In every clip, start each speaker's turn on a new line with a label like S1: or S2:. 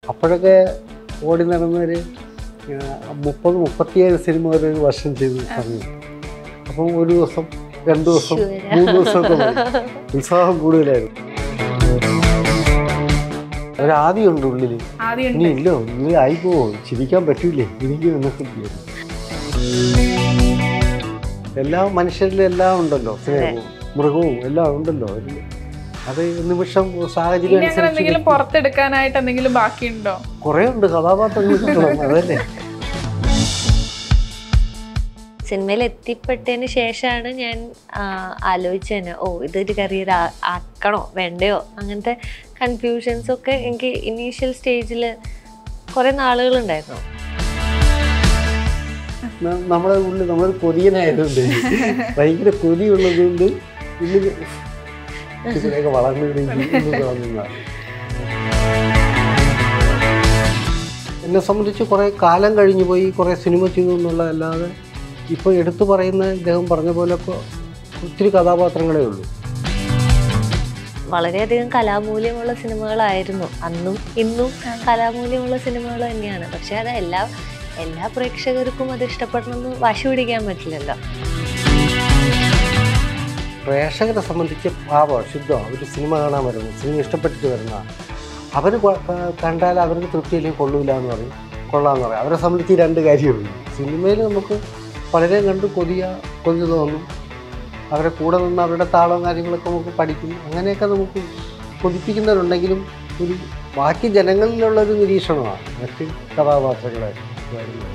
S1: അപ്പോഴൊക്കെ ഓടി നടന്നൊരു മുപ്പത് മുപ്പത്തിയേഴ് സിനിമ ഒരു വർഷം ചെയ്ത് പറഞ്ഞു അപ്പം ഒരു ദിവസം രണ്ട് ദിവസം
S2: ശിവരാ.
S1: മൂന്ന് ദിവസമൊക്കെ മതി. ഉത്സാഹം കൂടുതലായിരുന്നു ഒരാദ്യമുണ്ട് ഉള്ളിൽ
S3: ആദ്യം
S1: ഇനി ഇല്ലോ ഇനി ആയിപ്പോവോ ചിരിക്കാൻ പറ്റൂലേ എനിക്ക് എന്നൊക്കെ തോന്നി. എല്ലാ മനുഷ്യരിലും എല്ലാം ഉണ്ടല്ലോ സ്നേഹവും മൃഗവും എല്ലാം ഉണ്ടല്ലോ അതില് അത് നിമിഷം സാഹചര്യം
S3: ഇനി അങ്ങനെ എന്തെങ്കിലും
S1: അനുസരിച്ച്
S3: പുറത്തെടുക്കാനായിട്ട് എന്തെങ്കിലും ബാക്കിയുണ്ടോ
S1: കുറേ ഉണ്ട് കഥാപാത്രങ്ങൾ കിട്ടണം അതല്ലേ
S2: സിനിമയിൽ എത്തിപ്പെട്ടതിന് ശേഷമാണ് ഞാൻ ആ, ആലോചിച്ചത് തന്നെ ഓ ഇതൊരു കരിയർ ആക്കണോ വേണ്ടയോ അങ്ങനത്തെ കൺഫ്യൂഷൻസ് ഒക്കെ എനിക്ക് ഇനീഷ്യൽ സ്റ്റേജിൽ കുറേ നാളുകളുണ്ടായിരുന്നു
S1: ന- നമ്മുടെ ഉള്ളിൽ നമ്മൾ കൊതിയനായതുകൊണ്ട് ഭയങ്കര കൊതിയുള്ളത് കൊണ്ട് ഉള്ളിൽ ഇതിലേക്ക് വളർന്നിടുന്നതാണ് എന്നെ സംബന്ധിച്ച് കുറേ കാലം കഴിഞ്ഞു പോയി കുറേ സിനിമ ചെയ്തു എന്നുള്ളതല്ലാതെ ഇപ്പോൾ എടുത്തു പറയുന്ന ഇദ്ദേഹം പറഞ്ഞ പോലെ കൊ- ഒത്തിരി കഥാപാത്രങ്ങളേ ഉള്ളൂ
S2: വളരെയധികം കലാമൂല്യമുള്ള സിനിമകളായിരുന്നു അന്നും ഇന്നും കലാമൂല്യമുള്ള സിനിമകൾ തന്നെയാണ് പക്ഷെ അത് എല്ലാ എല്ലാ പ്രേക്ഷകർക്കും അത് ഇഷ്ടപ്പെടണമെന്ന് വാശി പിടിക്കാൻ പറ്റില്ലല്ലോ
S1: പ്രേക്ഷകരെ സംബന്ധിച്ച് പാവം ശുദ്ധം അവർ സിനിമ കാണാൻ വരുന്നു സിനിമ ഇഷ്ടപ്പെട്ടിട്ട് വരുന്ന അവർ കണ്ടാൽ അവർക്ക് തൃപ്തിയില്ലെങ്കിൽ കൊള്ളൂല എന്ന് പറയും കൊള്ളാന്ന് പറയും അവരെ സംബന്ധിച്ച് ഈ രണ്ട് കാര്യമുള്ളൂ സിനിമയിൽ നമുക്ക് പലരെയും കണ്ട് കൊതിയ കൊതി തോന്നും അവരെ കൂടെ നിന്ന് അവരുടെ താളവും കാര്യങ്ങളൊക്കെ നമുക്ക് പഠിക്കും അങ്ങനെയൊക്കെ നമുക്ക് കൊതിപ്പിക്കുന്നവരുണ്ടെങ്കിലും ഒരു ബാക്കി ജനങ്ങളിലുള്ളൊരു നിരീക്ഷണമാണ് മറ്റ് കഥാപാത്രങ്ങളെ വരുന്നത്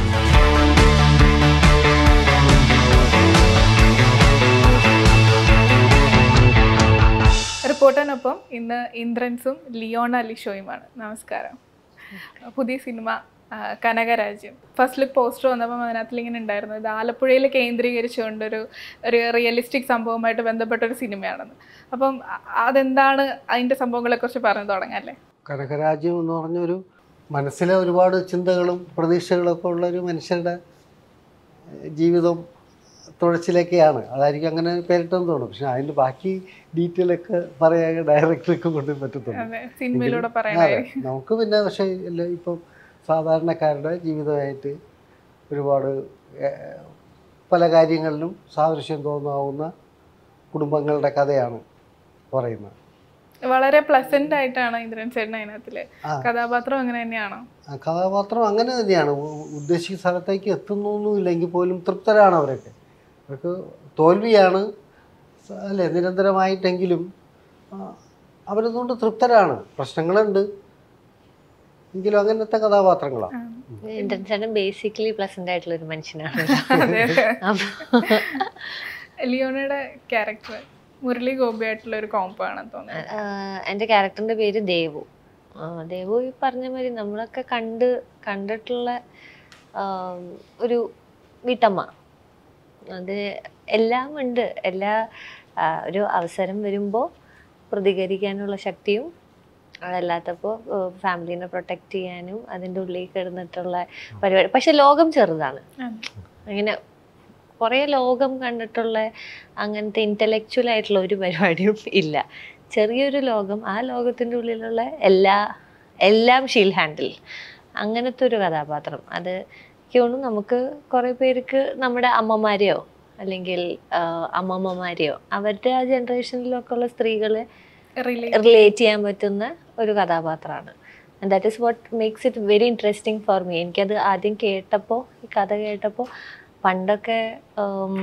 S3: റിപ്പോർട്ടറിനൊപ്പം ഇന്ന് ഇന്ദ്രൻസും ലിയോണ ലിഷോയുമാണ് നമസ്കാരം പുതിയ സിനിമ ആ, കനകരാജ്യം ഫസ്റ്റ് ലുക്ക് പോസ്റ്റർ വന്നപ്പം അതിനകത്തിൽ ഇങ്ങനെ ഉണ്ടായിരുന്നു ഇത് ആലപ്പുഴയിൽ കേന്ദ്രീകരിച്ചുകൊണ്ടൊരു ഒരു റിയലിസ്റ്റിക് സംഭവമായിട്ട് ബന്ധപ്പെട്ട ഒരു സിനിമയാണെന്ന് അപ്പം അ- അതെന്താണ് അതിൻ്റെ സംഭവങ്ങളെക്കുറിച്ച് പറഞ്ഞു തുടങ്ങാം അല്ലേ
S1: കനകരാജ്യം എന്ന് പറഞ്ഞൊരു മനസ്സിലെ ഒരുപാട് ചിന്തകളും പ്രതീക്ഷകളൊക്കെ ഉള്ള ഒരു മനുഷ്യരുടെ ഏഹ്, ജീവിതം തുഴച്ചിലൊക്കെയാണ് അതായിരിക്കും അങ്ങനെ പേരിട്ടെന്ന് തോന്നും പക്ഷെ അതിൻ്റെ ബാക്കി ഡീറ്റെയിൽ ഒക്കെ പറയാൻ ഡയറക്ടർക്ക് കൊണ്ട് പറ്റത്തുള്ളൂ
S3: അതെ സിനിമയിലൂടെ
S1: അതെ
S3: പറയണേ
S1: നമുക്ക് പിന്നെ പക്ഷേ ഇല്ല ഇപ്പം സാധാരണക്കാരുടെ ജീവിതമായിട്ട് ഒരുപാട് ഏഹ്, പല കാര്യങ്ങളിലും സാദൃശ്യം തോന്നാവുന്ന കുടുംബങ്ങളുടെ കഥയാണ് പറയുന്നത്
S3: വളരെ പ്ലസന്റ് ആയിട്ടാണ് ഇന്ദ്രൻ ചേട്ടൻ അതിനകത്തില്
S1: ആ.
S3: കഥാപാത്രം അങ്ങനെ തന്നെയാണോ
S1: ആ കഥാപാത്രം അങ്ങനെ തന്നെയാണ് ഉ- ഉദ്ദേശിക്കുന്ന സ്ഥലത്തേക്ക് എത്തുന്നൊന്നുമില്ലെങ്കിൽ പോലും തൃപ്തരാണ് അവരൊക്കെ അവർക്ക് തോൽവിയാണ് സ- അല്ലേ നിരന്തരമായിട്ടെങ്കിലും ആ, അവരതുകൊണ്ട് തൃപ്തരാണ് പ്രശ്നങ്ങളുണ്ട് എങ്കിലും അങ്ങനത്തെ കഥാപാത്രങ്ങളാണ്
S2: ഇന്ദ്രൻസേട്ടൻ ബേസിക്കലി പ്ലസന്റ് ആയിട്ടുള്ള ഒരു മനുഷ്യനാണ്
S3: അതെ
S2: അപ്പൊ
S3: ലിയോണയുടെ ക്യാരക്ടർ മുരളി ഗോപിയായിട്ടുള്ള ഒരു കോംബോ ആണെന്ന് തോന്നുന്നത്
S2: ആഹ് എൻ്റെ ക്യാരക്ടറിൻ്റെ പേര് ദേവു ആഹ് ദേവു ഈ പറഞ്ഞ മാതിരി നമ്മളൊക്കെ കണ്ട് കണ്ടിട്ടുള്ള ആം, ഒരു വീട്ടമ്മ അത് എല്ലാം ഉണ്ട് എല്ലാ ആഹ്, ഒരു അവസരം വരുമ്പോൾ പ്രതികരിക്കാനുള്ള ശക്തിയും അതല്ലാത്തപ്പോൾ ഫാമിലീനെ പ്രൊട്ടക്റ്റ് ചെയ്യാനും അതിൻ്റെ ഉള്ളിൽ കിടന്നിട്ടുള്ള പരിപാടി പക്ഷെ ലോകം ചെറുതാണ് അങ്ങനെ കുറേ ലോകം കണ്ടിട്ടുള്ള അങ്ങനത്തെ ഇൻ്റലക്ച്വൽ ആയിട്ടുള്ള ഒരു പരിപാടിയും ഇല്ല ചെറിയൊരു ലോകം ആ ലോകത്തിൻ്റെ ഉള്ളിലുള്ള എല്ലാ എല്ലാം ഷീൽ ഹാൻഡിൽ അങ്ങനത്തെ ഒരു കഥാപാത്രം അത് എനിക്ക് തോന്നുന്നു നമുക്ക് കുറേ പേർക്ക് നമ്മുടെ അമ്മമാരെയോ അല്ലെങ്കിൽ ആ, അമ്മമ്മമാരെയോ അവരുടെ ആ ജനറേഷനിലൊക്കെ ഉള്ള സ്ത്രീകളെ
S3: റിലേറ്റ്
S2: റിലേറ്റ് ചെയ്യാൻ പറ്റുന്ന ഒരു കഥാപാത്രമാണ് and that is what makes it very interesting for me എനിക്കത് ആദ്യം കേട്ടപ്പോൾ ഈ കഥ കേട്ടപ്പോൾ പണ്ടൊക്കെ ഉം,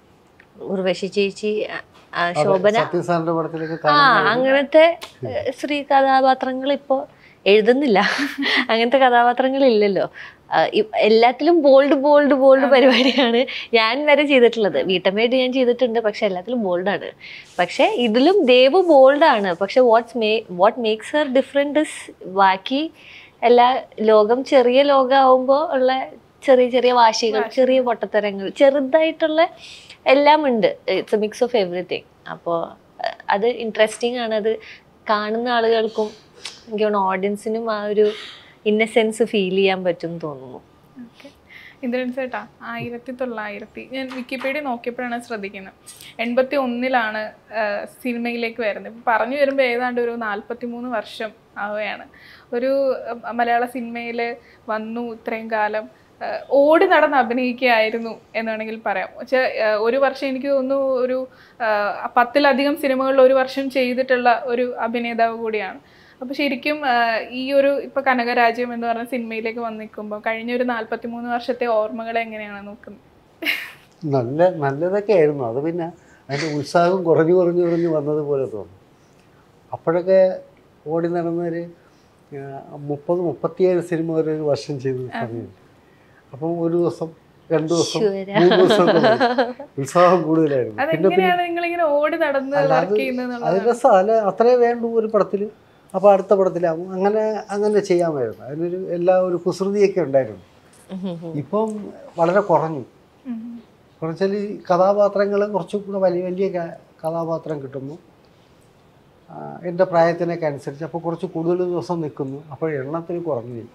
S2: ഉർവശി ചേച്ചി ആ, ആ,
S1: അതെ,
S2: ശോഭന
S1: സത്യസാറിന്റെ പടത്തിലേക്ക്
S2: ആ അങ്ങനത്തെ ഏഹ്, സ്ത്രീ കഥാപാത്രങ്ങൾ ഇപ്പോൾ എഴുതുന്നില്ല അങ്ങനത്തെ കഥാപാത്രങ്ങൾ ഇല്ലല്ലോ ആ, ഇ- എല്ലാത്തിലും ബോൾഡ് ബോൾഡ് ബോൾഡ് പരിപാടിയാണ് ഞാൻ വരെ ചെയ്തിട്ടുള്ളത് വീട്ടമ്മയായിട്ട് ഞാൻ ചെയ്തിട്ടുണ്ട് പക്ഷെ എല്ലാത്തിലും ബോൾഡാണ് പക്ഷെ ഇതിലും ദേവ് ബോൾഡാണ് പക്ഷെ what's may what makes her different is ബാക്കി എല്ലാ ലോകം ചെറിയ ലോകമാകുമ്പോൾ ഉള്ള ചെറിയ ചെറിയ വാശികൾ ചെറിയ പൊട്ടത്തരങ്ങൾ ചെറുതായിട്ടുള്ള എല്ലാം ഉണ്ട് it's a mix of everything അപ്പോൾ അത് ഇൻട്രസ്റ്റിംഗ് ആണ് അത് കാണുന്ന ആളുകൾക്കും എനിക്ക് തോന്നുന്നു ഓഡിയൻസിനും ആ ഒരു ഇന്നസെൻസ് ഫീൽ ചെയ്യാൻ പറ്റും തോന്നുന്നു
S3: ഓക്കെ ഇന്ദ്രൻ ചേട്ടാ ആയിരത്തി തൊള്ളായിരത്തി ഞാൻ വിക്കിപീഡിയ നോക്കിയപ്പോഴാണ് ശ്രദ്ധിക്കുന്നത് എൺപത്തി ഒന്നിലാണ് സിനിമയിലേക്ക് വരുന്നത് ഇപ്പം പറഞ്ഞു വരുമ്പോൾ ഏതാണ്ട് ഒരു നാൽപ്പത്തി മൂന്ന് വർഷം ആവുകയാണ് ഒരു അഹ് മലയാള സിനിമയിൽ വന്നു ഇത്രയും കാലം അഹ് ഓടി നടന്ന് അഭിനയിക്കുകയായിരുന്നു എന്ന് വേണമെങ്കിൽ പറയാം പക്ഷേ ഒരു വർഷം എനിക്ക് തോന്നുന്നു ഒരു അഹ് പത്തിലധികം സിനിമകളിൽ ഒരു വർഷം ചെയ്തിട്ടുള്ള ഒരു അഭിനേതാവ് കൂടിയാണ് അപ്പോൾ ശരിക്കും ആഹ് ഈ ഒരു ഇപ്പോൾ കനകരാജ്യം എന്ന് പറഞ്ഞ സിനിമയിലേക്ക് വന്ന് നിൽക്കുമ്പോൾ കഴിഞ്ഞ ഒരു നാൽപ്പത്തി മൂന്ന് വർഷത്തെ ഓർമ്മകൾ എങ്ങനെയാണ് നോക്കുന്നത്
S1: നല്ല നല്ലതൊക്കെ ആയിരുന്നു അത് പിന്നെ അതിൻ്റെ ഉത്സാഹം കുറഞ്ഞു കുറഞ്ഞു കുറഞ്ഞു വന്നതുപോലെ തോന്നും അപ്പോഴൊക്കെ ഓടി നടന്നൊരു മുപ്പത് മുപ്പത്തിയേഴ് സിനിമ ഒരു വർഷം ചെയ്ത സമയമുണ്ട് അപ്പം ഒരു ദിവസം രണ്ട് ദിവസം
S2: ശിവരാ.
S1: മൂന്ന് ദിവസം ഒക്കെ പോയി. ഉത്സാഹം കൂടുതലായിരുന്നു പിന്നെ പിന്നെ
S3: അതെങ്ങനെയാണ് നിങ്ങളിങ്ങനെ ഓടി നടന്ന്
S1: അല്ല, അത്
S3: വർക്ക് ചെയ്യുന്നത്
S1: അത് രസമാണ് അല്ല അത്രേ വേണ്ടു ഒരു പടത്തിൽ അപ്പോൾ അടുത്ത പടത്തിലാവും അങ്ങനെ അങ്ങനെ ചെയ്യാമായിരുന്നു അതിനൊരു എല്ലാ ഒരു കുസൃതിയൊക്കെ ഉണ്ടായിരുന്നു ഇപ്പം വളരെ കുറഞ്ഞു കുറച്ചാൽ കഥാപാത്രങ്ങൾ കുറച്ചും കൂടെ വലിയ വലിയ ക- കഥാപാത്രം കിട്ടുന്നു ആ, എൻ്റെ പ്രായത്തിനൊക്കെ അനുസരിച്ച് അപ്പോൾ കുറച്ച് കൂടുതൽ ദിവസം നിൽക്കുന്നു അപ്പോൾ എണ്ണത്തിന് കുറഞ്ഞു പോയി.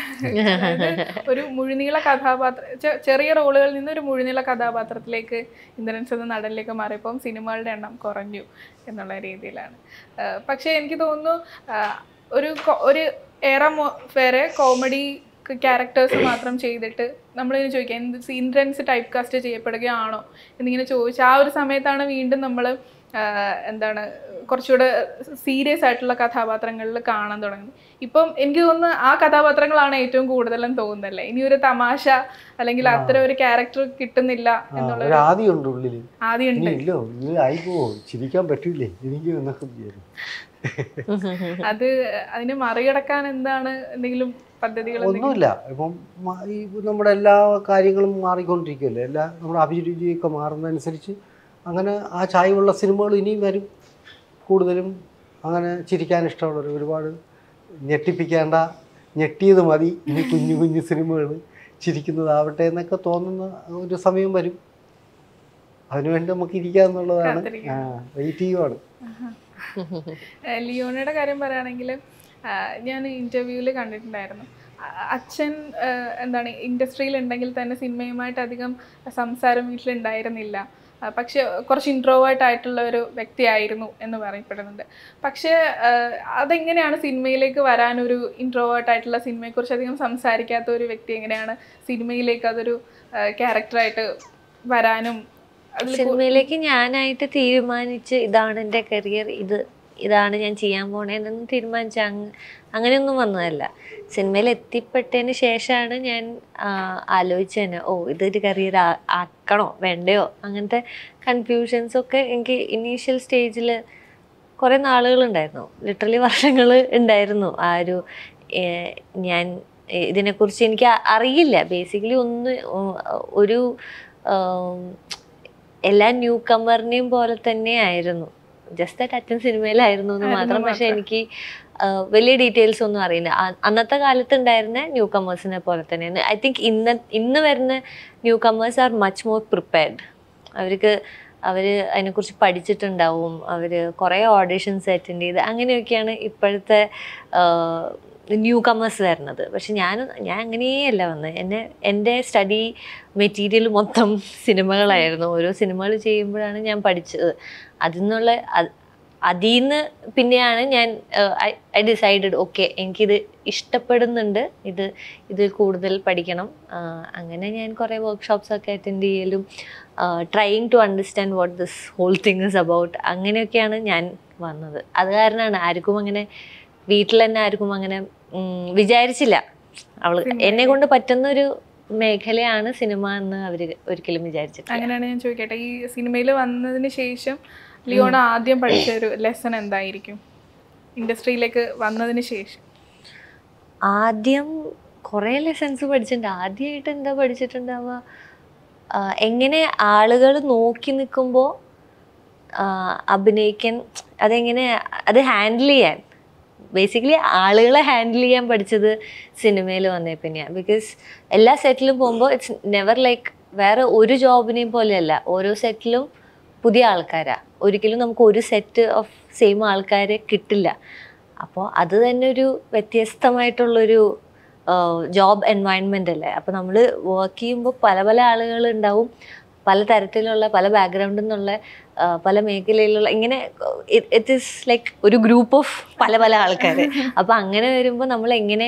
S3: ഒരു മുഴുനീള കഥാപാത്ര ചെ- ചെറിയ റോളുകളിൽ നിന്ന് ഒരു മുഴുനീള കഥാപാത്രത്തിലേക്ക് ഇന്ദ്രൻസ് എന്ന നടനിലേക്ക് മാറിയപ്പം സിനിമകളുടെ എണ്ണം കുറഞ്ഞു എന്നുള്ള രീതിയിലാണ് ആ, പക്ഷേ എനിക്ക് തോന്നുന്നു ആ, ഒരു കൊ- ഒരു ഏറെ വേറെ കോമഡി ക്യാരക്ടേഴ്സ് മാത്രം ചെയ്തിട്ട് നമ്മളിങ്ങനെ ചോദിക്കാം എന്ത് ഇന്ദ്രൻസ് ടൈപ്പ് കാസ്റ്റ് ചെയ്യപ്പെടുകയാണോ എന്നിങ്ങനെ ചോദിച്ചാൽ ആ ഒരു സമയത്താണ് വീണ്ടും നമ്മൾ എന്താണ് കുറച്ചുകൂടെ സീരിയസ് ആയിട്ടുള്ള കഥാപാത്രങ്ങളിൽ കാണാൻ തുടങ്ങുന്നത് ഇപ്പം എനിക്ക് തോന്നുന്നു ആ കഥാപാത്രങ്ങളാണ് ഏറ്റവും കൂടുതലും തോന്നുന്നല്ലേ ഇനി ഒരു തമാശ അല്ലെങ്കിൽ അത്തരം ഒരു ക്യാരക്ടർ കിട്ടുന്നില്ല
S1: ആ,
S3: എന്നുള്ള
S1: ഒരു ആദിയുണ്ട് ഉള്ളിൽ
S3: ആദ്യം
S1: ഇനി ഇല്ലോ ഇനി ആയിപ്പോവോ ചിരിക്കാൻ പറ്റൂലേ എനിക്ക് എന്നൊക്കെ വിചാരിക്കും
S3: അത് അതിനെ മറികടക്കാൻ എന്താണ് എന്തെങ്കിലും പദ്ധതികൾ എന്തെങ്കിലും?
S1: ഒന്നുമില്ല ഇപ്പം മ- ഈ നമ്മുടെ എല്ലാ കാര്യങ്ങളും മാറിക്കൊണ്ടിരിക്കുകയല്ലേ എല്ലാ നമ്മുടെ അഭിരുചിയൊക്കെ മാറുന്നതനുസരിച്ച് അങ്ങനെ ആ ചായവുള്ള സിനിമകൾ ഇനിയും വരും കൂടുതലും അങ്ങനെ ചിരിക്കാൻ ഇഷ്ടമുള്ളവർ ഒരുപാട് ഞെട്ടിപ്പിക്കേണ്ട ഞെട്ടിയത് മതി ഇനി കുഞ്ഞു കുഞ്ഞു സിനിമകൾ ചിരിക്കുന്നതാവട്ടെ എന്നൊക്കെ തോന്നുന്ന ഒരു സമയം വരും അതിനുവേണ്ടി നമുക്ക് ഇരിക്കാന്നുള്ളതാണ്
S3: കാത്തിരിക്കാം.
S1: വെയിറ്റ് ചെയ്യുവാണ്
S3: ഏഹ് ലിയോണയുടെ കാര്യം പറയുകയാണെങ്കിൽ ഞാൻ ഇൻ്റർവ്യൂവിൽ കണ്ടിട്ടുണ്ടായിരുന്നു അ- അച്ഛൻ ഏഹ് എന്താണ് ഇൻഡസ്ട്രിയിൽ ഉണ്ടെങ്കിൽ തന്നെ സിനിമയുമായിട്ട് അധികം സംസാരം വീട്ടിലുണ്ടായിരുന്നില്ല ആ, പക്ഷെ കുറച്ച് ഇൻട്രോവേർട്ട് ആയിട്ടുള്ള ഒരു വ്യക്തിയായിരുന്നു എന്ന് പറയപ്പെടുന്നുണ്ട് പക്ഷേ ഏഹ് അതെങ്ങനെയാണ് സിനിമയിലേക്ക് വരാനൊരു ഇൻട്രോവേർട്ട് ആയിട്ടുള്ള സിനിമയെക്കുറിച്ച് അധികം സംസാരിക്കാത്ത ഒരു വ്യക്തി എങ്ങനെയാണ് സിനിമയിലേക്ക് അതൊരു ക്യാരക്ടറായിട്ട് വരാനും അതിൽ
S2: സിനിമയിലേക്ക് ഞാനായിട്ട് തീരുമാനിച്ച് ഇതാണ് എൻ്റെ കരിയർ ഇത് ഇതാണ് ഞാൻ ചെയ്യാൻ പോണേന്നൊന്നും തീരുമാനിച്ച അങ്ങനെയൊന്നും വന്നതല്ല സിനിമയിൽ എത്തിപ്പെട്ടതിന് ശേഷമാണ് ഞാൻ ആലോചിച്ചത് തന്നെ ഓ ഇതൊരു കരിയർ ആക്കണോ വേണ്ടയോ അങ്ങനത്തെ കൺഫ്യൂഷൻസ് ഒക്കെ എനിക്ക് ഇനീഷ്യൽ സ്റ്റേജിൽ കുറേ നാളുകളുണ്ടായിരുന്നു ലിറ്ററലി വർഷങ്ങൾ ഉണ്ടായിരുന്നു ആ ഒരു ഏഹ്, ഞാൻ ഏഹ്, ഇതിനെക്കുറിച്ച് എനിക്ക് അ- അറിയില്ല ബേസിക്കലി ഒന്ന് ഉം, ഒരു ആം, എല്ലാ ന്യൂ കമ്മറിനെയും പോലെ തന്നെ ആയിരുന്നു ജസ്റ്റ് ആ അച്ഛൻ സിനിമയിലായിരുന്നു എന്ന്
S3: ആയിരുന്നു
S2: മാത്രം പക്ഷെ
S3: മാത്രം.
S2: എനിക്ക് ആ, വലിയ ഡീറ്റെയിൽസ് ഒന്നും അറിയില്ല അ- അന്നത്തെ കാലത്ത് ഉണ്ടായിരുന്ന ന്യൂ കമേഴ്സിനെ പോലെ തന്നെയാണ് ഐ തിങ്ക് ഇന്ന് ഇന്ന് വരുന്ന newcomers are much more prepared അവർക്ക് അവർ അതിനെക്കുറിച്ച് പഠിച്ചിട്ടുണ്ടാവും അവർ കുറേ ഓഡിഷൻസ് അറ്റൻഡ് ചെയ്ത് അങ്ങനെയൊക്കെയാണ് ഇപ്പോഴത്തെ ന്യൂ കമേഴ്സ് വരുന്നത് പക്ഷെ ഞാൻ ഞാൻ അങ്ങനെയല്ല വന്നത് എന്നെ എൻ്റെ സ്റ്റഡി മെറ്റീരിയൽ മൊത്തം സിനിമകളായിരുന്നു ഓരോ സിനിമകൾ ചെയ്യുമ്പോഴാണ് ഞാൻ പഠിച്ചത് അതിൽ നിന്നുള്ള അത് അതിൽ നിന്ന് പിന്നെയാണ് ഞാൻ ഐ ഡിസൈഡഡ് ഓക്കെ എനിക്കിത് ഇഷ്ടപ്പെടുന്നുണ്ട് ഇത് ഇതിൽ കൂടുതൽ പഠിക്കണം ആഹ് അങ്ങനെ ഞാൻ കുറേ വർക്ക്ഷോപ്സ് ഒക്കെ അറ്റൻഡ് ചെയ്യലും trying to understand what this whole thing is about അങ്ങനെയൊക്കെയാണ് ഞാൻ വന്നത് അത് കാരണമാണ് ആർക്കും അങ്ങനെ വീട്ടിൽ തന്നെ ആർക്കും അങ്ങനെ ഉം, വിചാരിച്ചില്ല അവള് എന്നെ കൊണ്ട് പറ്റുന്ന ഒരു മേഖലയാണ് സിനിമ എന്ന് അവർ ഒരിക്കലും വിചാരിച്ചിട്ടില്ല
S3: അങ്ങനെയാണ് ഞാൻ ചോദിക്കട്ടെ ഈ സിനിമയിൽ വന്നതിന് ശേഷം ലിയോണ ആദ്യം പഠിച്ച ഒരു ലെസൺ എന്തായിരിക്കും ഇൻഡസ്ട്രിയിലേക്ക് വന്നതിന് ശേഷം
S2: ആദ്യം കുറേ ലെസൺസ് പഠിച്ചിട്ടുണ്ട് ആദ്യമായിട്ട് എന്താ പഠിച്ചിട്ടുണ്ടാവുക ആ, എങ്ങനെ ആളുകൾ നോക്കി നിൽക്കുമ്പോൾ അഭിനയിക്കാൻ അതെങ്ങനെ അത് ഹാൻഡിൽ ചെയ്യാൻ ബേസിക്കലി ആളുകളെ ഹാൻഡിൽ ചെയ്യാൻ പഠിച്ചത് സിനിമയിൽ വന്നേ പിന്നെയാണ് ബിക്കോസ് എല്ലാ സെറ്റിലും പോകുമ്പോൾ ഇറ്റ്സ് നെവർ ലൈക്ക് വേറെ ഒരു ജോബിനെയും പോലെയല്ല ഓരോ സെറ്റിലും പുതിയ ആൾക്കാരാണ് ഒരിക്കലും നമുക്ക് ഒരു സെറ്റ് ഓഫ് സെയിം ആൾക്കാരെ കിട്ടില്ല അപ്പോൾ അത് തന്നെ ഒരു വ്യത്യസ്തമായിട്ടുള്ളൊരു ജോബ് എൻവയൺമെൻ്റ് അല്ലേ അപ്പോൾ നമ്മൾ വർക്ക് ചെയ്യുമ്പോൾ പല പല ആളുകൾ ഉണ്ടാവും പല തരത്തിലുള്ള പല ബാക്ക്ഗ്രൗണ്ടിൽ നിന്നുള്ള ആ, പല മേഖലയിലുള്ള ഇങ്ങനെ ഇറ്റ് ഈസ് ലൈക്ക് ഒരു ഗ്രൂപ്പ് ഓഫ് പല പല ആൾക്കാർ അപ്പൊ അങ്ങനെ വരുമ്പോൾ നമ്മൾ എങ്ങനെ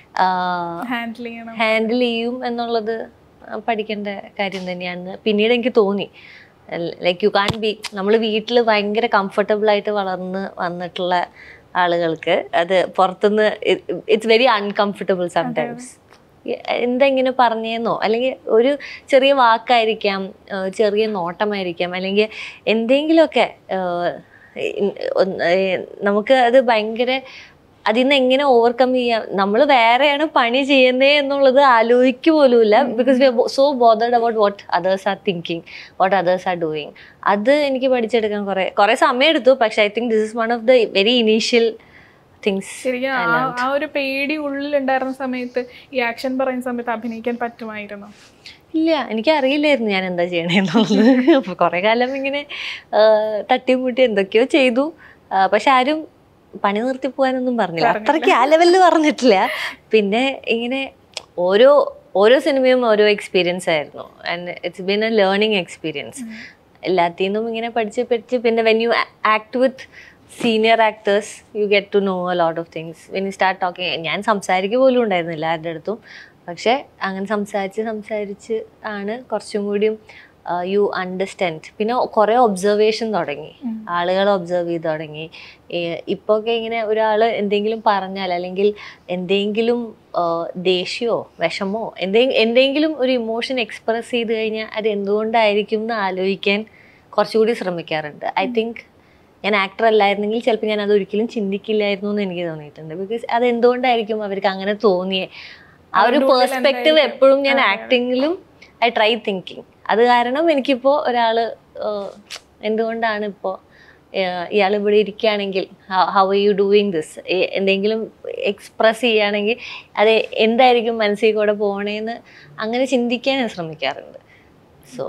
S3: ഹാൻഡിൽ ചെയ്യണം
S2: ഹാൻഡിൽ ചെയ്യും എന്നുള്ളത് പഠിക്കേണ്ട കാര്യം തന്നെയാണ് പിന്നീട് എനിക്ക് തോന്നി ലൈക്ക് യു കാൺ ബി നമ്മൾ വീട്ടിൽ ഭയങ്കര കംഫർട്ടബിൾ ആയിട്ട് വളർന്ന് വന്നിട്ടുള്ള ആളുകൾക്ക് അത് പുറത്തുനിന്ന് ഇറ്റ്സ് വെരി അൺകംഫർട്ടബിൾ സംടൈംസ് എന്തെങ്ങനെ പറഞ്ഞേന്നോ അല്ലെങ്കിൽ ഒരു ചെറിയ വാക്കായിരിക്കാം ആ, ചെറിയ നോട്ടമായിരിക്കാം അല്ലെങ്കിൽ എന്തെങ്കിലുമൊക്കെ ആ, ഇൻ- ഒന്ന് ഏ, നമുക്ക് അത് ഭയങ്കര അതിൽ നിന്ന് എങ്ങനെ ഓവർകം ചെയ്യാം നമ്മൾ വേറെയാണ് പണി ചെയ്യുന്നത് എന്നുള്ളത് ആലോചിക്കുക പോലുമില്ല because we so bothered about what others are thinking what others are doing അത് എനിക്ക് പഠിച്ചെടുക്കാൻ കുറെ കുറെ സമയം എടുത്തു പക്ഷെ I think this is one of the very initial things
S3: ശരിക്കും ആ ആ ഒരു പേടി ഉള്ളിലുണ്ടായിരുന്ന സമയത്ത് ഈ ആക്ഷൻ പറയുന്ന സമയത്ത് അഭിനയിക്കാൻ പറ്റുമായിരുന്നു
S2: ഇല്ല എനിക്ക് അറിയില്ലായിരുന്നു ഞാൻ എന്താ ചെയ്യണേന്നുള്ളത് അപ്പൊ കുറെ കാലം ഇങ്ങനെ ആ, തട്ടിയും മുട്ടി എന്തൊക്കെയോ ചെയ്തു ആ, പക്ഷെ ആരും പണി നിർത്തി പോകാനൊന്നും പറഞ്ഞില്ല അത്രയ്ക്ക് ആ ലെവലിൽ പറഞ്ഞിട്ടില്ല പിന്നെ ഇങ്ങനെ ഓരോ ഓരോ സിനിമയും ഓരോ എക്സ്പീരിയൻസ് ആയിരുന്നു and it's been a learning experience എല്ലാത്തിൽ നിന്നും ഇങ്ങനെ പഠിച്ച് പഠിച്ച് പിന്നെ when you act with senior actors you get to know a lot of things when you start talking ഞാൻ സംസാരിക്കുക പോലും ഉണ്ടായിരുന്നില്ല ആരുടെ അടുത്തും പക്ഷേ അങ്ങനെ സംസാരിച്ച് സംസാരിച്ച് ആണ് കുറച്ചും കൂടിയും യു അണ്ടർസ്റ്റാൻഡ് പിന്നെ കുറേ ഒബ്സർവേഷൻ തുടങ്ങി ആളുകളെ ഒബ്സർവ് ചെയ്ത് തുടങ്ങി ഇപ്പോൾ ഒക്കെ ഇങ്ങനെ ഒരാൾ എന്തെങ്കിലും പറഞ്ഞാൽ അല്ലെങ്കിൽ എന്തെങ്കിലും ആ, ദേഷ്യമോ വിഷമോ എന്തെ എന്തെങ്കിലും ഒരു ഇമോഷൻ എക്സ്പ്രസ് ചെയ്ത് കഴിഞ്ഞാൽ അത് എന്തുകൊണ്ടായിരിക്കും എന്ന് ആലോചിക്കാൻ കുറച്ചുകൂടി ശ്രമിക്കാറുണ്ട് ഐ തിങ്ക് ഞാൻ ആക്ടർ അല്ലായിരുന്നെങ്കിൽ ചിലപ്പോൾ ഞാൻ അത് ഒരിക്കലും ചിന്തിക്കില്ലായിരുന്നു എന്ന് എനിക്ക് തോന്നിയിട്ടുണ്ട് ബിക്കോസ് അത് എന്തുകൊണ്ടായിരിക്കും അവർക്ക് അങ്ങനെ തോന്നിയേ ആ ഒരു
S3: അവരുടെ ഉള്ളിൽ
S2: പേഴ്സ്പെക്റ്റീവ്
S3: എന്തായിരിക്കും?
S2: എപ്പോഴും ഞാൻ
S3: അതെ, അതെ.
S2: ആക്ടിങ്ങിലും ഐ ട്രൈ തിങ്കിങ് അത് കാരണം എനിക്കിപ്പോൾ ഒരാൾ എന്തുകൊണ്ടാണ് ഇപ്പോൾ ഇയാൾ ഇവിടെ ഇരിക്കുകയാണെങ്കിൽ how are you doing this എന്തെങ്കിലും എക്സ്പ്രസ് ചെയ്യുകയാണെങ്കിൽ അത് എന്തായിരിക്കും മനസ്സിൽ കൂടെ പോകണേന്ന് അങ്ങനെ ചിന്തിക്കാൻ ഞാൻ ശ്രമിക്കാറുണ്ട് സോ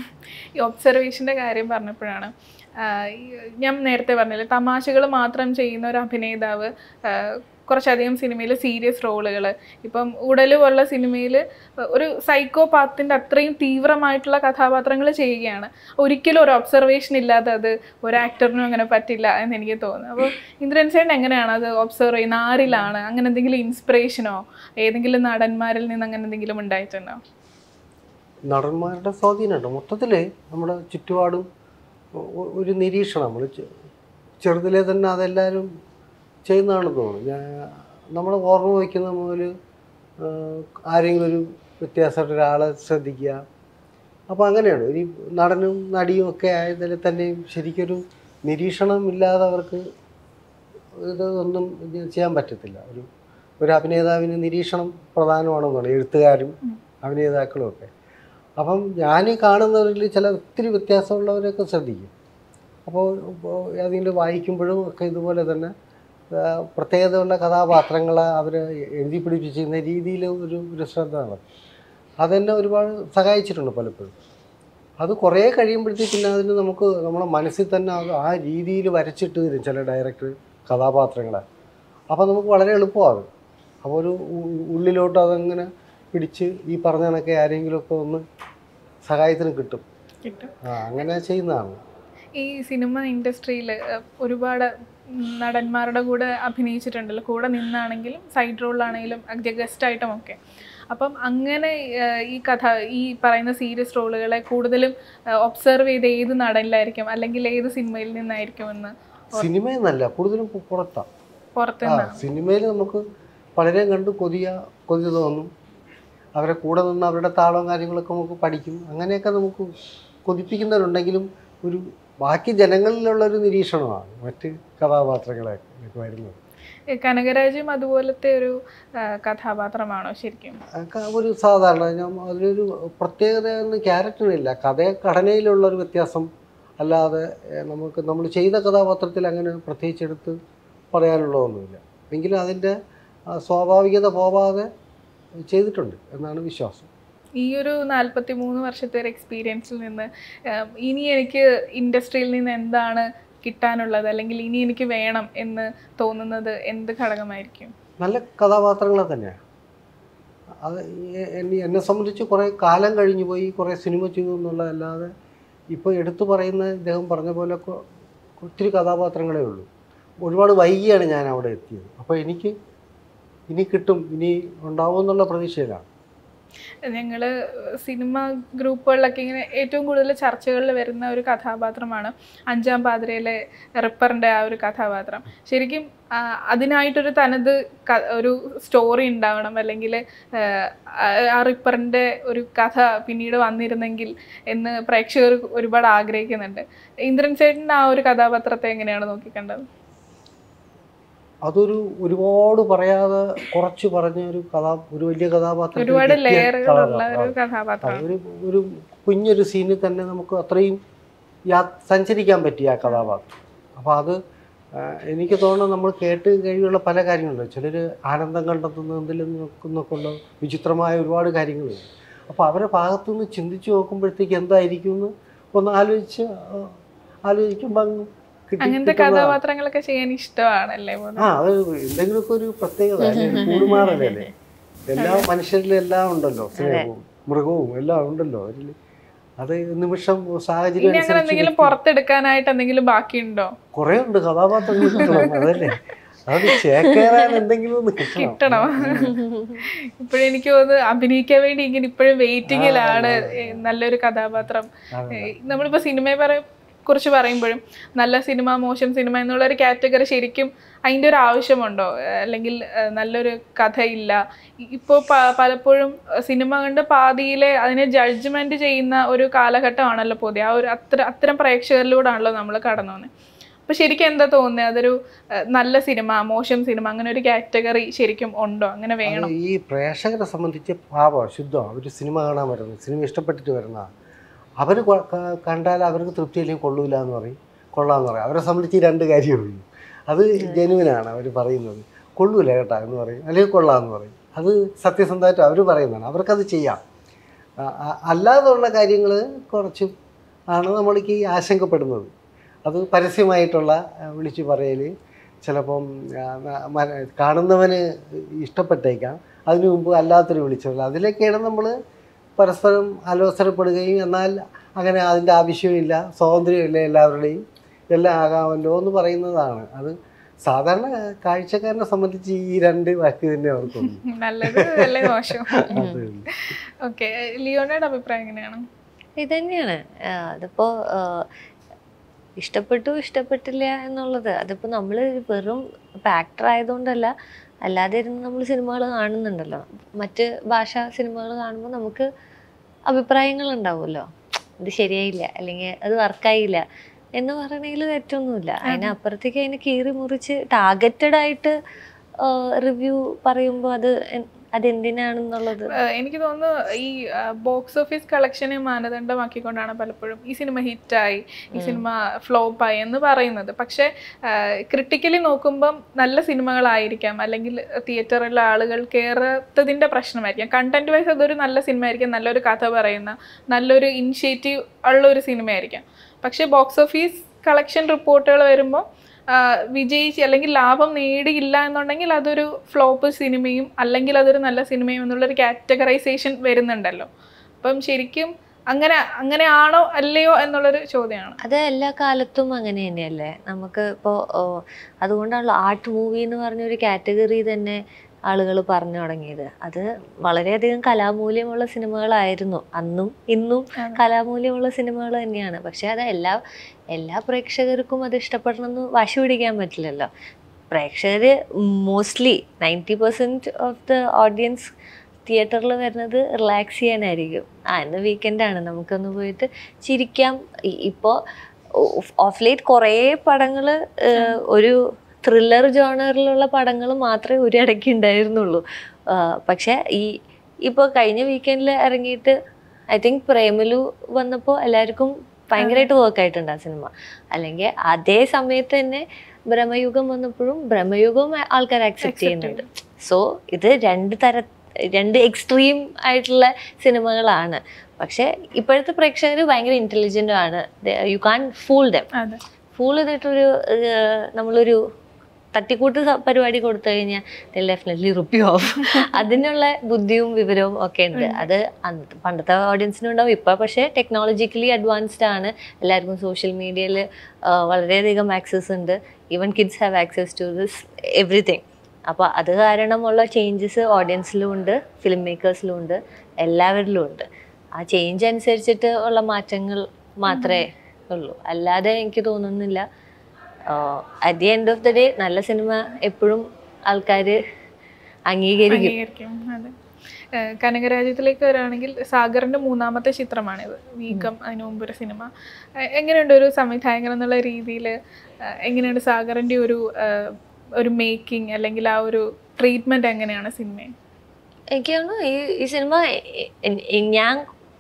S3: ഈ ഒബ്സർവേഷൻ്റെ കാര്യം പറഞ്ഞപ്പോഴാണ് ആഹ് ഈ ഞാൻ നേരത്തെ പറഞ്ഞില്ലേ തമാശകൾ മാത്രം ചെയ്യുന്ന ഒരു അഭിനേതാവ് ആഹ് കുറച്ചധികം സിനിമയിൽ സീരിയസ് റോളുകൾ ഇപ്പം ഉടല് പോലുള്ള സിനിമയിൽ ഒരു സൈക്കോപാത്തിൻ്റെ അത്രയും തീവ്രമായിട്ടുള്ള കഥാപാത്രങ്ങൾ ചെയ്യുകയാണ് ഒരിക്കലും ഒരു ഒബ്സർവേഷൻ ഇല്ലാതെ അത് ഒരു ആക്ടറിനും അങ്ങനെ പറ്റില്ല എന്ന് എനിക്ക് തോന്നുന്നു അപ്പോൾ ഇന്ദ്രൻ ചേട്ടൻ എങ്ങനെയാണ് അത് ഒബ്സർവ് ചെയ്യുന്നത് ആരിലാണ് അങ്ങനെ എന്തെങ്കിലും ഇൻസ്പിറേഷനോ ഏതെങ്കിലും നടന്മാരിൽ നിന്ന് അങ്ങനെ എന്തെങ്കിലും ഉണ്ടായിട്ടുണ്ടോ
S1: നടന്മാരുടെ സ്വാധീനമുണ്ട് മൊത്തത്തിൽ നമ്മുടെ ചുറ്റുപാടും ഒ- ഒ- ഒരു നിരീക്ഷണം നമ്മൾ ചെറുതിലെ തന്നെ അതെല്ലാവരും ചെയ്യുന്നതാണെന്ന് തോന്നുന്നു ഞാൻ നമ്മൾ ഓർമ്മ വയ്ക്കുന്ന മുതൽ ആരെങ്കിലും ഒരു വ്യത്യാസമായിട്ട് ഒരാളെ ശ്രദ്ധിക്കുക അപ്പോൾ അങ്ങനെയാണ് ഒരു നടനും നടിയും ഒക്കെ ആയതിൽ തന്നെയും ശരിക്കൊരു നിരീക്ഷണം ഇല്ലാതെ അവർക്ക് ഇതൊന്നും ഇത് ചെയ്യാൻ പറ്റത്തില്ല ഒരു ഒരു അഭിനേതാവിന് നിരീക്ഷണം പ്രധാനമാണെന്ന് തോന്നുന്നു എഴുത്തുകാരും അഭിനേതാക്കളും ഒക്കെ അപ്പം ഞാൻ കാണുന്നവരിൽ ചില ഒത്തിരി വ്യത്യാസമുള്ളവരെയൊക്കെ ശ്രദ്ധിക്കും അപ്പോൾ ഏതെങ്കിലും വായിക്കുമ്പോഴും ഒക്കെ ഇതുപോലെ തന്നെ ആ, പ്രത്യേകതയുള്ള കഥാപാത്രങ്ങളെ അവർ എഴുതി പിടിപ്പിച്ചിരുന്ന രീതിയിൽ ഒരു ഒരു ശ്രദ്ധ നടത്തും അതെന്നെ ഒരുപാട് സഹായിച്ചിട്ടുണ്ട് പലപ്പോഴും അത് കുറേ കഴിയുമ്പോഴത്തേക്ക് പിന്നെ അതിന് നമുക്ക് നമ്മുടെ മനസ്സിൽ തന്നെ അത് ആ രീതിയിൽ വരച്ചിട്ട് തരും ചില ഡയറക്ടർ കഥാപാത്രങ്ങളെ അപ്പോൾ നമുക്ക് വളരെ എളുപ്പമാകും അപ്പോൾ ഒരു ഉ- ഉള്ളിലോട്ട് അതങ്ങനെ പിടിച്ച് ഈ പറഞ്ഞ കണക്കെ ആരെങ്കിലുമൊക്കെ ഒന്ന് സഹായത്തിന് കിട്ടും
S3: കിട്ടും
S1: ആ അങ്ങനെ ചെയ്യുന്നതാണ്
S3: ഈ സിനിമ ഇൻഡസ്ട്രിയിൽ ഒരുപാട് നടന്മാരുടെ കൂടെ അഭിനയിച്ചിട്ടുണ്ടല്ലോ കൂടെ നിന്നാണെങ്കിലും സൈഡ് റോളിലാണെങ്കിലും ഗസ്റ്റ് ആയിട്ടും ഒക്കെ അപ്പം അങ്ങനെ ഏഹ്, ഈ കഥ ഈ പറയുന്ന സീരിയസ് റോളുകളെ കൂടുതലും ഒബ്സർവ് ചെയ്ത് ഏത് നടനിലായിരിക്കും അല്ലെങ്കിൽ ഏത് സിനിമയിൽ നിന്നായിരിക്കും എന്ന്
S1: സിനിമയിൽ നിന്നല്ല കൂടുതലും പു- പുറത്താണ് ആ
S3: പുറത്തുനിന്നാണ്
S1: സിനിമയിൽ നമുക്ക് പലരെയും കണ്ട് കൊതിയ കൊതി തോന്നും അവരെ കൂടെ നിന്ന് അവരുടെ താളവും കാര്യങ്ങളൊക്കെ നമുക്ക് പഠിക്കും അങ്ങനെയൊക്കെ നമുക്ക് കൊതിപ്പിക്കുന്നവരുണ്ടെങ്കിലും ഒരു ബാക്കി ജനങ്ങളിലുള്ള ഒരു നിരീക്ഷണമാണ് മറ്റ് കഥാപാത്രങ്ങളെ ഒക്കെ വരുന്നത്
S3: ഈ കനകരാജും അതുപോലത്തെ ഒരു ആ, കഥാപാത്രമാണോ ശരിക്കും
S1: അതൊക്കെ ഒരു സാധാരണ ഞാൻ അതിലൊരു പ്രത്യേകത ക്യാരക്ടറില്ല കഥ ഘടനയിലുള്ള ഒരു വ്യത്യാസം അല്ലാതെ ഏഹ്, നമുക്ക് നമ്മൾ ചെയ്ത കഥാപാത്രത്തിൽ അങ്ങനെ പ്രത്യേകിച്ച് എടുത്ത് പറയാനുള്ളതൊന്നുമില്ല എങ്കിലും അതിൻ്റെ ആ, സ്വാഭാവികത പോവാതെ ചെയ്തിട്ടുണ്ട് എന്നാണ് വിശ്വാസം
S3: ഈ ഒരു നാൽപ്പത്തി മൂന്ന് വർഷത്തെ ഒരു എക്സ്പീരിയൻസിൽ നിന്ന് ആം, ഇനി എനിക്ക് ഇൻഡസ്ട്രിയിൽ നിന്ന് എന്താണ് കിട്ടാനുള്ളത് അല്ലെങ്കിൽ ഇനി എനിക്ക് വേണം എന്ന് തോന്നുന്നത് എന്ത് ഘടകമായിരിക്കും
S1: നല്ല കഥാപാത്രങ്ങളെ തന്നെയാണ് അത് എ- എന്നെ എന്നെ സംബന്ധിച്ച് കുറേ കാലം കഴിഞ്ഞു പോയി കുറേ സിനിമ ചെയ്തു എന്നുള്ളതല്ലാതെ ഇപ്പോൾ എടുത്തു പറയുന്ന ഇദ്ദേഹം പറഞ്ഞ പോലെ കൊ- ഒത്തിരി കഥാപാത്രങ്ങളേ ഉള്ളൂ ഒരുപാട് വൈകിയാണ് ഞാൻ അവിടെ എത്തിയത് അപ്പോൾ എനിക്ക് ഇനി കിട്ടും ഇനി ഉണ്ടാവും എന്നുള്ള പ്രതീക്ഷയിലാണ്
S3: ഞങ്ങൾ സിനിമ ഗ്രൂപ്പുകളിലൊക്കെ ഇങ്ങനെ ഏറ്റവും കൂടുതൽ ചർച്ചകളിൽ വരുന്ന ഒരു കഥാപാത്രമാണ് അഞ്ചാം പാതിരയിലെ റിപ്പറിൻ്റെ ആ ഒരു കഥാപാത്രം ശരിക്കും ആ, അതിനായിട്ടൊരു തനത് ക- ഒരു സ്റ്റോറി ഉണ്ടാവണം അല്ലെങ്കിൽ ആ റിപ്പറിൻ്റെ ഒരു കഥ പിന്നീട് വന്നിരുന്നെങ്കിൽ എന്ന് പ്രേക്ഷകർ ഒരുപാട് ആഗ്രഹിക്കുന്നുണ്ട് ഇന്ദ്രൻ ചേട്ടൻ ആ ഒരു കഥാപാത്രത്തെ എങ്ങനെയാണ് നോക്കിക്കണ്ടത്
S1: അതൊരു ഒരുപാട് പറയാതെ കുറച്ച് പറഞ്ഞ ഒരു കഥാ ഒരു വലിയ കഥാപാത്രം
S3: ഒരുപാട് ലെയറുകളുള്ള ഒരു കഥാപാത്രമാണ്
S1: ഒരു ഒരു കുഞ്ഞൊരു സീനിൽ തന്നെ നമുക്ക് അത്രയും യാ സഞ്ചരിക്കാൻ പറ്റിയ ആ കഥാപാത്രം അപ്പോൾ അത് ആ, എനിക്ക് തോന്നുന്നു നമ്മൾ കേട്ട് കഴിയുള്ള പല കാര്യങ്ങളുണ്ട് ചിലർ ആനന്ദം കണ്ടെത്തുന്നതിൽ നിന്നൊക്കെ ഉള്ള വിചിത്രമായ ഒരുപാട് കാര്യങ്ങളുണ്ട് അപ്പോൾ അവരുടെ ഭാഗത്തുനിന്ന് ചിന്തിച്ച് നോക്കുമ്പോഴത്തേക്ക് എന്തായിരിക്കും എന്ന് ഒന്ന് ആലോചിച്ച് ആ, ആലോചിക്കുമ്പോൾ അങ്ങ് കിട്ടി
S3: അങ്ങനത്തെ
S1: കിട്ടുന്നതാണ്.
S3: കഥാപാത്രങ്ങളൊക്കെ ചെയ്യാൻ ഇഷ്ടമാണല്ലേ
S1: ആ അത് എന്തെങ്കിലുമൊക്കെ ഒരു പ്രത്യേകത അല്ലേ? ഒരു കൂടുമാറലല്ലേ എല്ലാ മനുഷ്യരിലും എല്ലാം ഉണ്ടല്ലോ സ്നേഹവും മൃഗവും എല്ലാം ഉണ്ടല്ലോ അതിൽ അത് നിമിഷം സാഹചര്യം
S3: ഇനി അങ്ങനെ എന്തെങ്കിലും
S1: അനുസരിച്ച്
S3: പുറത്തെടുക്കാനായിട്ട് എന്തെങ്കിലും ബാക്കിയുണ്ടോ
S1: കുറെ ഉണ്ട് കഥാപാത്രങ്ങൾ കിട്ടണം അതല്ലേ അത് ചേക്കേറാൻ എന്തെങ്കിലും ഒന്ന് കിട്ടണം
S3: കിട്ടണം ഇപ്പോഴെനിക്ക് തോന്നുന്നു അഭിനയിക്കാൻ വേണ്ടി ഇങ്ങനെ ഇപ്പോഴും വെയിറ്റിങ്ങിലാണ് നല്ലൊരു കഥാപാത്രം
S1: അതെ.
S3: ഏ, നമ്മളിപ്പോ സിനിമയെ പറ കുറിച്ച് പറയുമ്പോഴും നല്ല സിനിമ മോശം സിനിമ എന്നുള്ള ഒരു കാറ്റഗറി ശരിക്കും അതിൻ്റെ ഒരു ആവശ്യമുണ്ടോ ഏ, അല്ലെങ്കിൽ ഏ, നല്ലൊരു കഥയില്ല ഇപ്പോൾ പലപ്പോഴും സിനിമ കണ്ട് പാതിയിലെ അതിനെ ജഡ്ജ്മെന്റ് ചെയ്യുന്ന ഒരു കാലഘട്ടമാണല്ലോ പൊതുവെ ആ ഒരു അത്ര അത്തരം പ്രേക്ഷകരിലൂടെയാണല്ലോ നമ്മൾ കടന്നു പോകുന്നത് അപ്പൊ ശരിക്കും എന്താ തോന്നുന്നത് അതൊരു ഏ, നല്ല സിനിമ മോശം സിനിമ അങ്ങനെ ഒരു കാറ്റഗറി ശരിക്കും ഉണ്ടോ അങ്ങനെ വേണം
S1: അത് ഈ പ്രേക്ഷകരെ സംബന്ധിച്ച് പാവം ശുദ്ധം അവർ സിനിമ കാണാൻ വരുന്നത് സിനിമ ഇഷ്ടപ്പെട്ടിട്ട് വരുന്ന അവർ കണ്ടാൽ അവർക്ക് തൃപ്തി അല്ലെങ്കിൽ കൊള്ളൂല എന്ന് പറയും കൊള്ളാന്ന് പറയും അവരെ സംബന്ധിച്ച് ഈ രണ്ട് കാര്യമേ ഉള്ളൂ അത് ജെനുവിനാണ് അവർ പറയുന്നത് കൊള്ളൂല കേട്ടാ എന്ന് പറയും അല്ലെങ്കിൽ കൊള്ളാമെന്ന് പറയും അത് സത്യസന്ധമായിട്ട് അവർ പറയുന്നതാണ് അവർക്കത് ചെയ്യാം ആ, ആ, അല്ലാതെയുള്ള കാര്യങ്ങൾ കുറച്ച് ആണ് നമ്മൾക്ക് ഈ ആശങ്കപ്പെടുന്നത് അത് പരസ്യമായിട്ടുള്ള ആ, വിളിച്ചു പറയൽ ചിലപ്പം ആ, ന- മന- കാണുന്നവന് ഇഷ്ടപ്പെട്ടേക്കാം അതിനു മുമ്പ് അല്ലാത്തൊരു വിളിച്ചത് അതിലൊക്കെയാണ് നമ്മൾ പരസ്പരം ആലോചനപ്പെടുകയും എന്നാൽ അങ്ങനെ അതിൻ്റെ ആവശ്യമില്ല സ്വാതന്ത്ര്യമില്ല എല്ലാവരുടെയും എല്ലാം ആകാമല്ലോ എന്ന് പറയുന്നതാണ് അത് സാധാരണ കാഴ്ചക്കാരനെ സംബന്ധിച്ച് ഈ രണ്ട് വാക്ക് തന്നെ അവർക്കുള്ളൂ
S3: നല്ലത് അല്ലേ മോശം
S1: അത്
S3: ഓക്കെ ലിയോണയുടെ അഭിപ്രായം എങ്ങനെയാണ്
S2: ഇത് തന്നെയാണ് അതിപ്പോ ആ, ഇഷ്ടപ്പെട്ടു ഇഷ്ടപ്പെട്ടില്ല എന്നുള്ളത് അതിപ്പോ നമ്മൾ വെറും ആക്ടർ ആയതുകൊണ്ടല്ല അല്ലാതെ ഇരുന്ന് നമ്മൾ സിനിമകൾ കാണുന്നുണ്ടല്ലോ മറ്റ് ഭാഷാ സിനിമകൾ കാണുമ്പോൾ നമുക്ക് അഭിപ്രായങ്ങൾ ഉണ്ടാവുമല്ലോ ഇത് ശരിയായില്ല അല്ലെങ്കിൽ അത് വർക്കായില്ല എന്ന് പറയണതിൽ തെറ്റൊന്നുമില്ല അതിനപ്പുറത്തേക്ക് അതിനെ കീറി മുറിച്ച് ടാർഗറ്റഡ് ആയിട്ട് റിവ്യൂ പറയുമ്പോൾ അത് എൻ- അതെന്തിനാണെന്നുള്ളത്
S3: ഏഹ് എനിക്ക് തോന്നുന്നു ഈ ബോക്സ് ഓഫീസ് കളക്ഷനെ മാനദണ്ഡമാക്കിക്കൊണ്ടാണ് പലപ്പോഴും ഈ സിനിമ ഹിറ്റായി ഈ സിനിമ ഫ്ലോപ്പായി എന്ന് പറയുന്നത് പക്ഷേ ക്രിട്ടിക്കലി നോക്കുമ്പം നല്ല സിനിമകളായിരിക്കാം അല്ലെങ്കിൽ തിയേറ്ററിലെ ആളുകൾ കയറാത്തതിൻ്റെ പ്രശ്നമായിരിക്കാം കണ്ടന്റ് വൈസ് അതൊരു നല്ല സിനിമ ആയിരിക്കാം നല്ലൊരു കഥ പറയുന്ന നല്ലൊരു ഇനിഷ്യേറ്റീവ് ഉള്ള ഒരു സിനിമയായിരിക്കാം പക്ഷേ ബോക്സ് ഓഫീസ് കളക്ഷൻ റിപ്പോർട്ടുകൾ വരുമ്പോൾ വിജയിച്ച് അല്ലെങ്കിൽ ലാഭം നേടിയില്ല എന്നുണ്ടെങ്കിൽ അതൊരു ഫ്ലോപ്പ് സിനിമയും അല്ലെങ്കിൽ അതൊരു നല്ല സിനിമയും എന്നുള്ളൊരു കാറ്റഗറൈസേഷൻ വരുന്നുണ്ടല്ലോ അപ്പം ശരിക്കും അങ്ങനെ അങ്ങനെയാണോ അല്ലയോ എന്നുള്ളൊരു ചോദ്യമാണ്
S2: അത് എല്ലാ കാലത്തും അങ്ങനെ തന്നെയല്ലേ നമുക്ക് ഇപ്പോൾ അതുകൊണ്ടാണല്ലോ ആർട്ട് മൂവി എന്ന് പറഞ്ഞൊരു കാറ്റഗറി തന്നെ ആളുകൾ പറഞ്ഞു തുടങ്ങിയത് അത് വളരെയധികം കലാമൂല്യമുള്ള സിനിമകളായിരുന്നു അന്നും ഇന്നും
S3: അതെ.
S2: കലാമൂല്യമുള്ള സിനിമകൾ തന്നെയാണ് പക്ഷെ അത് എല്ലാ എല്ലാ പ്രേക്ഷകർക്കും അത് ഇഷ്ടപ്പെടണമെന്ന് വാശി പിടിക്കാൻ പറ്റില്ലല്ലോ പ്രേക്ഷകർ mostly ninety percent of the audience തിയേറ്ററിൽ വരുന്നത് റിലാക്സ് ചെയ്യാനായിരിക്കും ആ ഇന്ന് വീക്കെൻഡാണ് നമുക്കൊന്ന് പോയിട്ട് ചിരിക്കാം ഇപ്പോൾ ഓഫ് ലേറ്റ് കുറേ പടങ്ങൾ ഒരു ത്രില്ലർ ജോണറിലുള്ള പടങ്ങൾ മാത്രമേ ഒരു ഇടയ്ക്ക് ഉണ്ടായിരുന്നുള്ളൂ ആ, പക്ഷേ ഈ ഇപ്പോൾ കഴിഞ്ഞ വീക്കെൻഡിൽ ഇറങ്ങിയിട്ട് ഐ തിങ്ക് പ്രേമലു വന്നപ്പോൾ എല്ലാവർക്കും ഭയങ്കരമായിട്ട് വർക്ക് ആയിട്ടുണ്ട് ആ സിനിമ അല്ലെങ്കിൽ അതേ സമയത്ത് തന്നെ ബ്രഹ്മയുഗം വന്നപ്പോഴും ബ്രഹ്മയുഗം ആൾക്കാർ ആക്സെപ്റ്റ് ചെയ്യുന്നുണ്ട് സോ ഇത് രണ്ട് തര രണ്ട് എക്സ്ട്രീം ആയിട്ടുള്ള സിനിമകളാണ് പക്ഷെ ഇപ്പോഴത്തെ പ്രേക്ഷകർ ഭയങ്കര ഇൻ്റലിജൻറ്റും ആണ് യു കാൺ ഫൂൾ ദം
S3: അതെ
S2: ഫൂൾ ചെയ്തിട്ടൊരു ഏഹ്, നമ്മളൊരു തട്ടിക്കൂട്ട് സ- പരിപാടി കൊടുത്തു കഴിഞ്ഞാൽ ഡെഫിനറ്റ്ലി റുപ്പി ഓഫ് അതിനുള്ള ബുദ്ധിയും വിവരവും ഒക്കെ ഉണ്ട് അത് അന്നത്തെ പണ്ടത്തെ ഓഡിയൻസിനും ഉണ്ടാവും ഇപ്പൊ പക്ഷേ ടെക്നോളജിക്കലി അഡ്വാൻസ്ഡ് ആണ് എല്ലാവർക്കും സോഷ്യൽ മീഡിയയിൽ വളരെയധികം ആക്സസ് ഉണ്ട് even kids have access to this everything അപ്പോൾ അത് കാരണമുള്ള ചേഞ്ചസ് ഓഡിയൻസിലും ഉണ്ട് ഫിലിം മേക്കേഴ്സിലും ഉണ്ട് എല്ലാവരിലും ഉണ്ട് ആ ചേഞ്ച് അനുസരിച്ചിട്ട് ഉള്ള മാറ്റങ്ങൾ മാത്രമേ ഉള്ളൂ അല്ലാതെ എനിക്ക് തോന്നുന്നില്ല at the end of the day നല്ല സിനിമ എപ്പോഴും ആൾക്കാർ അംഗീകരിക്കും
S3: അംഗീകരിക്കും അതെ ഏഹ് കനകരാജ്യത്തിലേക്ക് വരികയാണെങ്കിൽ സാഗറിന്റെ മൂന്നാമത്തെ ചിത്രമാണിത് വീക്കം അതിനു മുമ്പ് ഒരു സിനിമ ഏഹ് എങ്ങനെയുണ്ട് ഒരു സംവിധായകൻ എന്നുള്ള രീതിയിൽ എങ്ങനെയുണ്ട് സാഗറിന്റെ ഒരു ഏഹ് ഒരു മേക്കിംഗ് അല്ലെങ്കിൽ ആ ഒരു ട്രീറ്റ്മെന്റ് എങ്ങനെയാണ് സിനിമയെ
S2: എനിക്ക് തോന്നുന്നു ഈ ഈ സിനിമ എ- എ- എ- ഞാൻ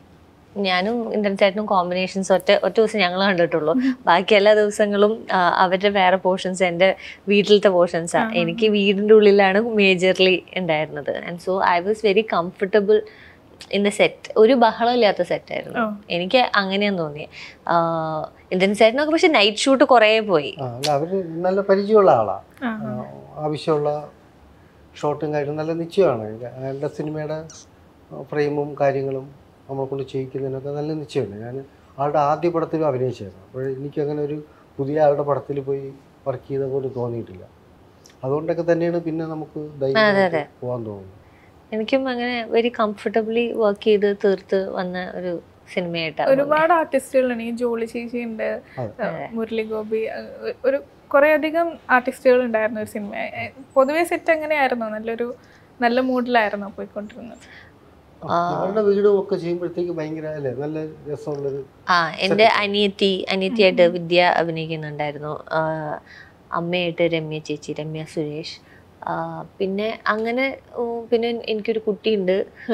S2: ഞാനും ഇന്ദ്രൻ ചേട്ടനും കോമ്പിനേഷൻസ് ഒറ്റ ഒറ്റ ദിവസം ഞങ്ങൾ കണ്ടിട്ടുള്ളൂ ബാക്കി എല്ലാ ദിവസങ്ങളും ആ, അവരുടെ വേറെ പോർഷൻസ് എൻ്റെ വീട്ടിലത്തെ പോർഷൻസാണ് എനിക്ക് വീടിൻ്റെ ഉള്ളിലാണ് മേജർലി ഉണ്ടായിരുന്നത് and so I was very comfortable in the set ഒരു ബഹളമില്ലാത്ത സെറ്റായിരുന്നു
S3: ഓ.
S2: എനിക്ക് അങ്ങനെയാണ് തോന്നിയത് ഇന്ദ്രൻ ചേട്ടനൊക്കെ പക്ഷെ നൈറ്റ് ഷൂട്ട് കുറേ പോയി
S1: ആ അല്ല അവർ നല്ല പരിചയമുള്ള ആളാണ്
S3: ആ,
S1: ആവശ്യമുള്ള ഷോട്ടും കാര്യവും നല്ല നിശ്ചയമാണ് അയാളുടെ സിനിമയുടെ ഫ്രെയിമും കാര്യങ്ങളും നമ്മളെ കൊണ്ട് ചെയ്യിക്കുന്നതിനൊക്കെ നല്ല നിശ്ചയമുണ്ട് ഞാൻ ആളുടെ ആദ്യ പടത്തിലും അഭിനയിച്ചായിരുന്നു അപ്പോൾ എനിക്കങ്ങനെ ഒരു പുതിയ ആളുടെ പടത്തിൽ പോയി വർക്ക് ചെയ്ത പോലെ തോന്നിയിട്ടില്ല അതുകൊണ്ടൊക്കെ തന്നെയാണ് പിന്നെ നമുക്ക് ധൈര്യം പോകാൻ തോന്നുന്നത്
S2: എനിക്കും അങ്ങനെ വെരി കംഫർട്ടബിളി വർക്ക് ചെയ്ത് തീർത്ത് വന്ന ഒരു സിനിമയായിട്ടാണ്
S3: ഒരുപാട് ആർട്ടിസ്റ്റുകളുണ്ട് ഈ ജോളി ചേച്ചി ഉണ്ട്
S1: അതെ.
S3: മുരളി ഗോപി ഏഹ് ഒരു കുറേ അധികം ആർട്ടിസ്റ്റുകൾ ഉണ്ടായിരുന്ന ഒരു സിനിമ ഏഹ് പൊതുവെ സെറ്റ് എങ്ങനെയായിരുന്നു നല്ലൊരു നല്ല മൂഡിലായിരുന്നു പോയിക്കൊണ്ടിരുന്നത്
S1: ഞങ്ങളുടെ വീടും ഒക്കെ ചെയ്യുമ്പോഴത്തേക്ക് ഭയങ്കര അല്ലേ നല്ല രസമുള്ളൊരു
S2: ആ എൻ്റെ അനിയത്തി അനിയത്തിയായിട്ട് വിദ്യ അഭിനയിക്കുന്നുണ്ടായിരുന്നു ആ, അമ്മയായിട്ട് രമ്യ ചേച്ചി രമ്യ സുരേഷ് ആ, പിന്നെ അങ്ങനെ ഉം, പിന്നെ എനിക്കൊരു കുട്ടിയുണ്ട്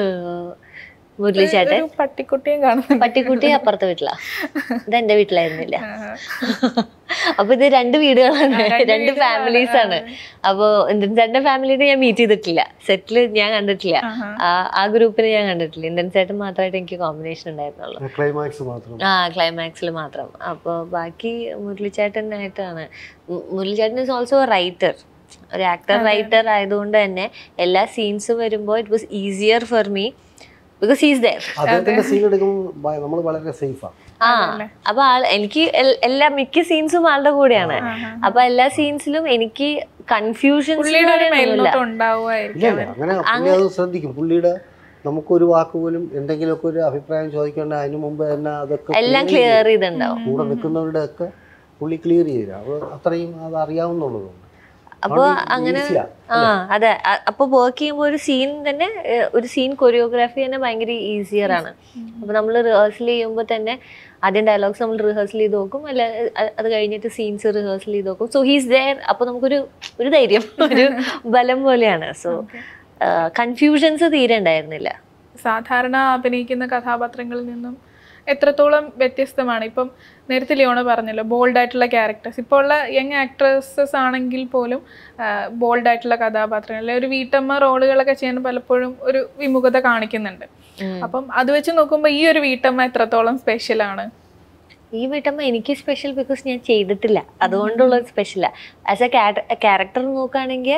S2: മുരളി ചേട്ടൻ
S3: ഒരു പട്ടിക്കുട്ടിയും കാണുന്നുണ്ട്
S2: പട്ടിക്കുട്ടി അപ്പുറത്തെ വീട്ടിലാ ഇത് എൻ്റെ വീട്ടിലായിരുന്നില്ല
S3: ആഹാ.
S2: അപ്പൊ ഇത് രണ്ട് വീടുകളാണ്
S3: ആ, രണ്ട്
S2: രണ്ട്
S3: വീടുകളാണ്.
S2: ഫാമിലീസ് ആണ് അപ്പൊ ഇന്ത്യൻ ചേട്ടന്റെ ഫാമിലിനെ ഞാൻ മീറ്റ് ചെയ്തിട്ടില്ല സെറ്റില് ഞാൻ കണ്ടിട്ടില്ല
S3: ആഹാ.
S2: ആ ആ ഗ്രൂപ്പിനെ ഞാൻ കണ്ടിട്ടില്ല ഇന്ത്യൻ ചേട്ടൻ മാത്രമായിട്ട് എനിക്ക് കോമ്പിനേഷൻ ഉണ്ടായിരുന്നുള്ളൂ
S1: ക്ലൈമാക്സ് മാത്രം
S2: ആ ക്ലൈമാക്സിൽ മാത്രം അപ്പോൾ ബാക്കി മുരളിച്ചേട്ടനായിട്ടാണ് മു- മുരളിച്ചേട്ടൻ ഇസ് ഓൾസോ റൈറ്റർ ഒരു ആക്ടർ റൈറ്റർ ആയതുകൊണ്ട് തന്നെ എല്ലാ സീൻസും വരുമ്പോൾ it was easier for me because is there
S1: അദ്ദേഹത്തിന്റെ സീൻ എടുക്കുമ്പോൾ നമ്മൾ വളരെ സേഫാണ്
S2: ആ അപ്പൊ ആൾ എനിക്ക് എൽ- എല്ലാ മിക്ക സീൻസും ആളുടെ കൂടെയാണ് അപ്പൊ എല്ലാ സീൻസിലും എനിക്ക് കൺഫ്യൂഷൻസ്
S3: പുള്ളിയുടെ ഒരു മേൽനോട്ടം ഉണ്ടാവുമായിരിക്കും
S1: ഇല്ല അങ്ങനെ പുള്ളി അത് ശ്രദ്ധിക്കും പുള്ളിയുടെ നമുക്കൊരു വാക്ക് പോലും എന്തെങ്കിലുമൊക്കെ ഒരു അഭിപ്രായം ചോദിക്കേണ്ട അതിന് മുമ്പ് തന്നെ അതൊക്കെ
S2: എല്ലാം
S1: clear
S2: ക്ലിയർ
S1: ചെയ്യും.
S2: ചെയ്തിട്ടുണ്ടാവും
S1: കൂടെ നിൽക്കുന്നവരുടെ ഒക്കെ പുള്ളി ക്ലിയർ ചെയ്തു അപ്പോൾ അത്രയും അത് അറിയാവുന്നുള്ളതുകൊണ്ട്
S2: അപ്പൊ അങ്ങനെ ആ അതെ അ- അപ്പൊ വർക്ക് ചെയ്യുമ്പോൾ ഒരു സീൻ തന്നെ ഏഹ്, ഒരു സീൻ കൊറിയോഗ്രാഫി തന്നെ ഭയങ്കര ഈസിയർ ആണ് അപ്പൊ നമ്മൾ റിഹേഴ്സൽ ചെയ്യുമ്പോൾ തന്നെ ആദ്യം ഡയലോഗ്സ് നമ്മൾ റിഹേഴ്സൽ ചെയ്ത് നോക്കും അല്ല അ- അത് കഴിഞ്ഞിട്ട് സീൻസ് റിഹേഴ്സൽ ചെയ്ത് നോക്കും സോ ഹീസ് ദയർ അപ്പൊ നമുക്കൊരു ഒരു ധൈര്യം ഒരു ബലം പോലെയാണ് സോ കൺഫ്യൂഷൻസ് തീരെ ഉണ്ടായിരുന്നില്ല
S3: സാധാരണ അഭിനയിക്കുന്ന കഥാപാത്രങ്ങളിൽ നിന്നും എത്രത്തോളം വ്യത്യസ്തമാണ് ഇപ്പം നേരത്തെ ലിയോണ പറഞ്ഞല്ലോ ബോൾഡ് ആയിട്ടുള്ള ക്യാരക്ടേഴ്സ് ഇപ്പോൾ ഉള്ള യങ് ആക്ട്രസസ് ആണെങ്കിൽ പോലും ബോൾഡ് ആയിട്ടുള്ള കഥാപാത്രങ്ങൾ അല്ലെങ്കിൽ ഒരു വീട്ടമ്മ റോളുകളൊക്കെ ചെയ്യാൻ പലപ്പോഴും ഒരു വിമുഖത കാണിക്കുന്നുണ്ട് അപ്പം അത് വെച്ച് നോക്കുമ്പോൾ ഈ ഒരു വീട്ടമ്മ എത്രത്തോളം സ്പെഷ്യലാണ്
S2: ഈ വീട്ടമ്മ എനിക്ക് സ്പെഷ്യൽ ബിക്കോസ് ഞാൻ ചെയ്തിട്ടില്ല അതുകൊണ്ടുള്ള ഒരു സ്പെഷ്യലാ ആസ് എ ക്യാരക്ടർ നോക്കുകയാണെങ്കിൽ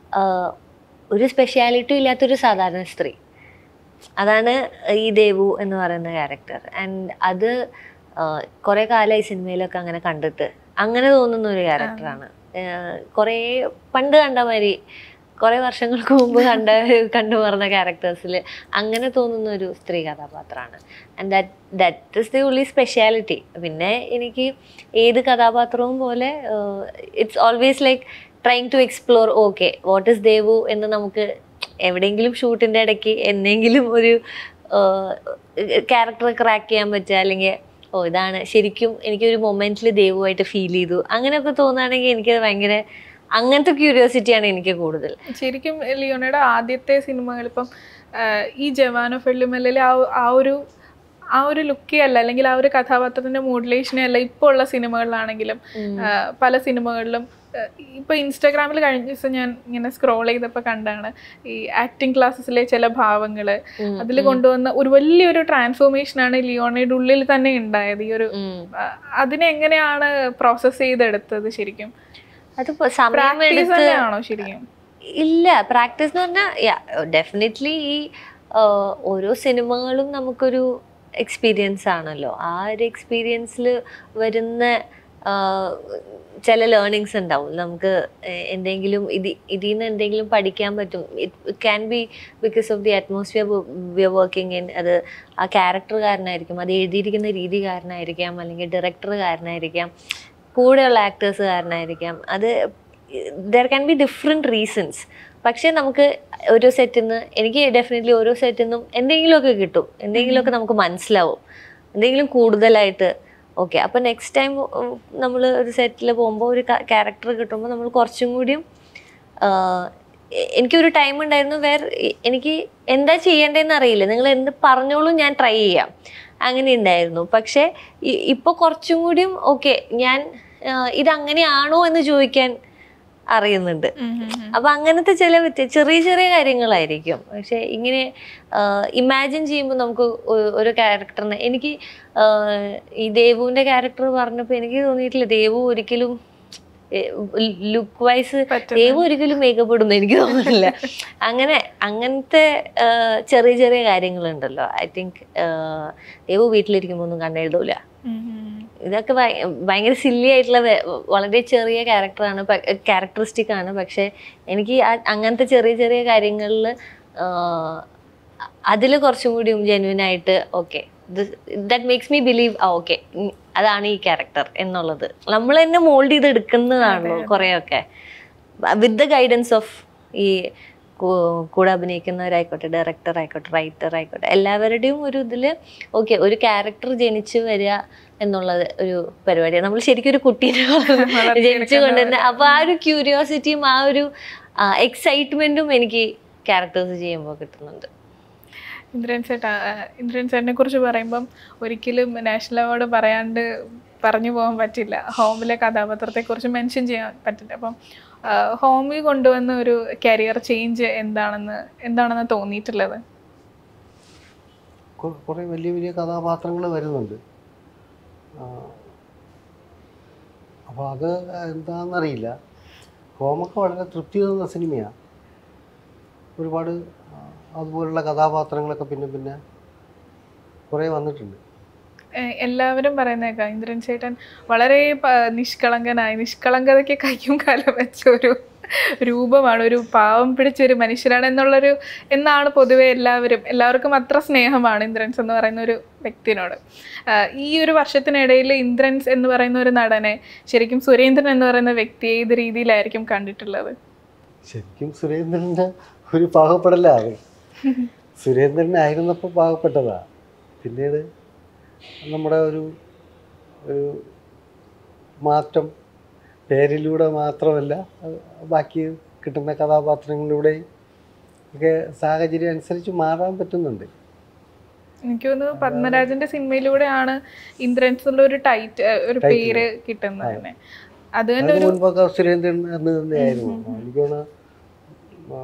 S2: ഒരു സ്പെഷ്യാലിറ്റി ഇല്ലാത്തൊരു സാധാരണ സ്ത്രീ അതാണ് ഈ ദേവു എന്ന് പറയുന്ന ക്യാരക്ടർ ആൻഡ് അത് കുറേ കാലം ഈ സിനിമയിലൊക്കെ അങ്ങനെ കണ്ടിട്ട് അങ്ങനെ തോന്നുന്ന ഒരു ക്യാരക്ടറാണ് കുറേ പണ്ട് കണ്ട മാതിരി കുറേ വർഷങ്ങൾക്ക് മുമ്പ് കണ്ട കണ്ടു മറന്ന ക്യാരക്ടേഴ്സിൽ അങ്ങനെ തോന്നുന്ന ഒരു സ്ത്രീ കഥാപാത്രമാണ് and that that is the ഉള്ളി സ്പെഷ്യാലിറ്റി പിന്നെ എനിക്ക് ഏത് കഥാപാത്രവും പോലെ it's always like trying to explore okay what is Devu എന്ന് നമുക്ക് എവിടെയെങ്കിലും ഷൂട്ടിൻ്റെ ഇടയ്ക്ക് എന്തെങ്കിലും ഒരു ക്യാരക്ടർ ക്രാക്ക് ചെയ്യാൻ പറ്റുക അല്ലെങ്കിൽ ഓ ഇതാണ് ശരിക്കും എനിക്കൊരു മൊമെന്റിൽ ദേവുമായിട്ട് ഫീൽ ചെയ്തു അങ്ങനെയൊക്കെ തോന്നുകയാണെങ്കിൽ എനിക്കത് ഭയങ്കര അങ്ങനത്തെ ക്യൂരിയോസിറ്റിയാണ് എനിക്ക് കൂടുതൽ
S3: ശരിക്കും ലിയോണയുടെ ആദ്യത്തെ സിനിമകൾ ഇപ്പം ആഹ് ഈ ജവാനോ ഫെള്ളിമല്ലിലെ ആ ആ ഒരു ആ ഒരു ലുക്കേ അല്ല അല്ലെങ്കിൽ ആ ഒരു കഥാപാത്രത്തിന്റെ മോഡുലേഷനെ അല്ല ഇപ്പോൾ ഉള്ള സിനിമകളിലാണെങ്കിലും ആഹ് പല സിനിമകളിലും ആഹ് ഇപ്പൊ ഇൻസ്റ്റാഗ്രാമിൽ കഴിഞ്ഞ ദിവസം ഞാൻ ഇങ്ങനെ സ്ക്രോൾ ചെയ്തപ്പോൾ കണ്ടാണ് ഈ ആക്ടിങ് ക്ലാസ്സസിലെ ചില ഭാവങ്ങള് അതിൽ കൊണ്ടുവന്ന ഒരു വലിയൊരു ട്രാൻസ്ഫോർമേഷനാണ് ലിയോണയുടെ ഉള്ളിൽ തന്നെ ഉണ്ടായത് ഈ ഒരു ആഹ് അതിനെ എങ്ങനെയാണ് പ്രോസസ്സ് ചെയ്തെടുത്തത് ശരിക്കും
S2: അതിപ്പോ സമയം
S3: പ്രാക്ടീസ്
S2: എടുത്ത്
S3: തന്നെയാണോ ശരിക്കും
S2: ഇല്ല പ്രാക്ടീസ് എന്ന് പറഞ്ഞാൽ ഡെഫിനറ്റ്ലി ഈ ആ, ഓരോ സിനിമകളും നമുക്കൊരു എക്സ്പീരിയൻസ് ആണല്ലോ ആ ഒരു എക്സ്പീരിയൻസിൽ വരുന്ന ആ, ചില ലേണിങ്സ് ഉണ്ടാവും നമുക്ക് എ- എന്തെങ്കിലും ഇത് ഇതിൽ നിന്ന് എന്തെങ്കിലും പഠിക്കാൻ പറ്റും it can be because of the atmosphere we are working in അത് ആ ക്യാരക്ടർ കാരനായിരിക്കും അത് എഴുതിയിരിക്കുന്ന രീതി കാരനായിരിക്കാം അല്ലെങ്കിൽ ഡയറക്ടർ കാരനായിരിക്കാം കൂടെയുള്ള ആക്ടേഴ്സ് കാരനായിരിക്കാം അത് there can be different reasons പക്ഷേ നമുക്ക് ഓരോ സെറ്റിൽ നിന്ന് എനിക്ക് ഡെഫിനറ്റ്ലി ഓരോ സെറ്റിൽ നിന്നും എന്തെങ്കിലുമൊക്കെ കിട്ടും എന്തെങ്കിലുമൊക്കെ നമുക്ക് മനസ്സിലാവും എന്തെങ്കിലും കൂടുതലായിട്ട് ഓക്കെ അപ്പോൾ നെക്സ്റ്റ് ടൈം നമ്മൾ ഒരു സെറ്റിൽ പോകുമ്പോൾ ഒരു ക്യാരക്ടർ കിട്ടുമ്പോൾ നമ്മൾ കുറച്ചും കൂടിയും ആഹ്, എ- എനിക്കൊരു ടൈം ഉണ്ടായിരുന്നു വേറെ എനിക്ക് എന്താ ചെയ്യേണ്ടതെന്ന് അറിയില്ല നിങ്ങൾ എന്ത് പറഞ്ഞോളൂ ഞാൻ ട്രൈ ചെയ്യാം അങ്ങനെ ഉണ്ടായിരുന്നു പക്ഷേ ഇ- ഇപ്പോൾ കുറച്ചും കൂടിയും ഓക്കെ ഞാൻ ആഹ്, ഇതങ്ങനെയാണോ എന്ന് ചോദിക്കാൻ അറിയുന്നുണ്ട് അപ്പൊ അങ്ങനത്തെ ചില വ്യത്യ ചെറിയ ചെറിയ കാര്യങ്ങളായിരിക്കും പക്ഷെ ഇങ്ങനെ ഇമാജിൻ ചെയ്യുമ്പോൾ നമുക്ക് ഒ- ഒരു ക്യാരക്ടറിനെ എനിക്ക് ആഹ് ഈ ദേവുവിന്റെ ക്യാരക്ടർ പറഞ്ഞപ്പോൾ എനിക്ക് തോന്നിയിട്ടില്ല ദേവു ഒരിക്കലും ലുക്ക് വൈസ്
S3: പറ്റും.
S2: ദേവു ഒരിക്കലും മേക്കപ്പ് ഇടുന്നു എനിക്ക് തോന്നുന്നില്ല അങ്ങനെ അങ്ങനത്തെ ആഹ് ചെറിയ ചെറിയ കാര്യങ്ങളുണ്ടല്ലോ ഐ തിങ്ക് ദേവു വീട്ടിലിരിക്കുമ്പോൾ ഒന്നും കണ്ണെഴുതൂല ഇതൊക്കെ ഭയ- ഭയങ്കര സില്ലി ആയിട്ടുള്ള വെ- വളരെ ചെറിയ ക്യാരക്ടറാണ് ക്യാരക്ടറിസ്റ്റിക് ആണ് പക്ഷെ എനിക്ക് ആ- അങ്ങനത്തെ ചെറിയ ചെറിയ കാര്യങ്ങളിൽ അതിൽ കുറച്ചും കൂടിയും ജെന്വിൻ ആയിട്ട് okay that makes me believe ആ ഓക്കെ അതാണ് ഈ ക്യാരക്ടർ എന്നുള്ളത് നമ്മൾ തന്നെ മോൾഡ് ചെയ്ത് എടുക്കുന്നതാണല്ലോ കുറേയൊക്കെ വിത്ത് ദ ഗൈഡൻസ് ഓഫ് ഈ കൂ- കൂടെ അഭിനയിക്കുന്നവരായിക്കോട്ടെ ഡയറക്ടർ ആയിക്കോട്ടെ റൈറ്റർ ആയിക്കോട്ടെ എല്ലാവരുടെയും ഒരു ഇതിൽ ഓക്കെ ഒരു ക്യാരക്ടർ ജനിച്ചു വരിക എന്നുള്ളത് ഒരു പരിപാടിയാണ് നമ്മൾ ശരിക്കും ഒരു കുട്ടീനെ ജനിച്ചു കൊണ്ടുവരുന്ന അപ്പോൾ ആ ഒരു ക്യൂരിയോസിറ്റിയും ആ ഒരു എക്സൈറ്റ്മെന്റും എനിക്ക് ക്യാരക്ടേഴ്സ് ചെയ്യുമ്പോൾ കിട്ടുന്നുണ്ട്
S3: ഇന്ദ്രൻ ചേട്ടാ ആ, ഇന്ദ്രൻ ചേട്ടനെ കുറിച്ച് പറയുമ്പം ഒരിക്കലും നാഷണൽ അവാർഡ് പറയാണ്ട് പറഞ്ഞു പോകാൻ പറ്റില്ല ഹോമിലെ കഥാപാത്രത്തെ കുറിച്ച് മെൻഷൻ ചെയ്യാൻ പറ്റില്ല അപ്പം ആ, ഹോമിൽ കൊണ്ടുവന്ന ഒരു കരിയർ ചേഞ്ച് എന്താണെന്ന് എന്താണെന്ന് തോന്നിയിട്ടുള്ളത്
S1: കു- കുറേ വലിയ വലിയ കഥാപാത്രങ്ങൾ വരുന്നുണ്ട് അപ്പോൾ അത് എന്താണെന്നറിയില്ല ഹോമൊക്കെ വളരെ തൃപ്തി തോന്നുന്ന സിനിമയാണ് ഒരുപാട് ആ, അതുപോലുള്ള കഥാപാത്രങ്ങളൊക്കെ പിന്നെ പിന്നെ കുറേ വന്നിട്ടുണ്ട്
S3: ഏഹ് എല്ലാവരും പറയുന്നേക്കാം ഇന്ദ്രൻ ചേട്ടൻ വളരെ പ- നിഷ്കളങ്കനായി നിഷ്കളങ്കതയ്ക്ക് കയ്യും കാലം വെച്ച ഒരു രൂപമാണ് ഒരു പാവം പിടിച്ച ഒരു മനുഷ്യനാണ് എന്നുള്ളൊരു എന്നാണ് പൊതുവെ എല്ലാവരും എല്ലാവർക്കും അത്ര സ്നേഹമാണ് ഇന്ദ്രൻസ് എന്ന് പറയുന്ന ഒരു വ്യക്തിനോട് ആഹ് ഈ ഒരു വർഷത്തിനിടയിൽ ഇന്ദ്രൻസ് എന്ന് പറയുന്ന ഒരു നടനെ ശരിക്കും സുരേന്ദ്രൻ എന്ന് പറയുന്ന വ്യക്തിയെ ഏത് രീതിയിലായിരിക്കും കണ്ടിട്ടുള്ളത്
S1: ശരിക്കും സുരേന്ദ്രൻ്റെ ഒരു പാകപ്പെടലാണ് സുരേന്ദ്രനായിരുന്നപ്പോൾ പാകപ്പെട്ടതാ പിന്നീട് നമ്മുടെ ഒരു ഒരു മാറ്റം പേരിലൂടെ മാത്രമല്ല അത് ബാക്കി കിട്ടുന്ന കഥാപാത്രങ്ങളിലൂടെയും ഒക്കെ സാഹചര്യം അനുസരിച്ച് മാറാൻ പറ്റുന്നുണ്ട്
S3: എനിക്ക് തോന്നുന്നു പത്മരാജന്റെ സിനിമയിലൂടെയാണ് ഇന്ദ്രൻസ് എന്നുള്ള ഒരു ടൈറ്റ് ഒരു പേര് കിട്ടുന്നത് തന്നെ അത് തന്നെ
S1: അതിന് മുൻപൊക്കെ സുരേന്ദ്രൻ എന്ന് തന്നെയായിരുന്നു എനിക്ക് തോന്നുന്നു ആ,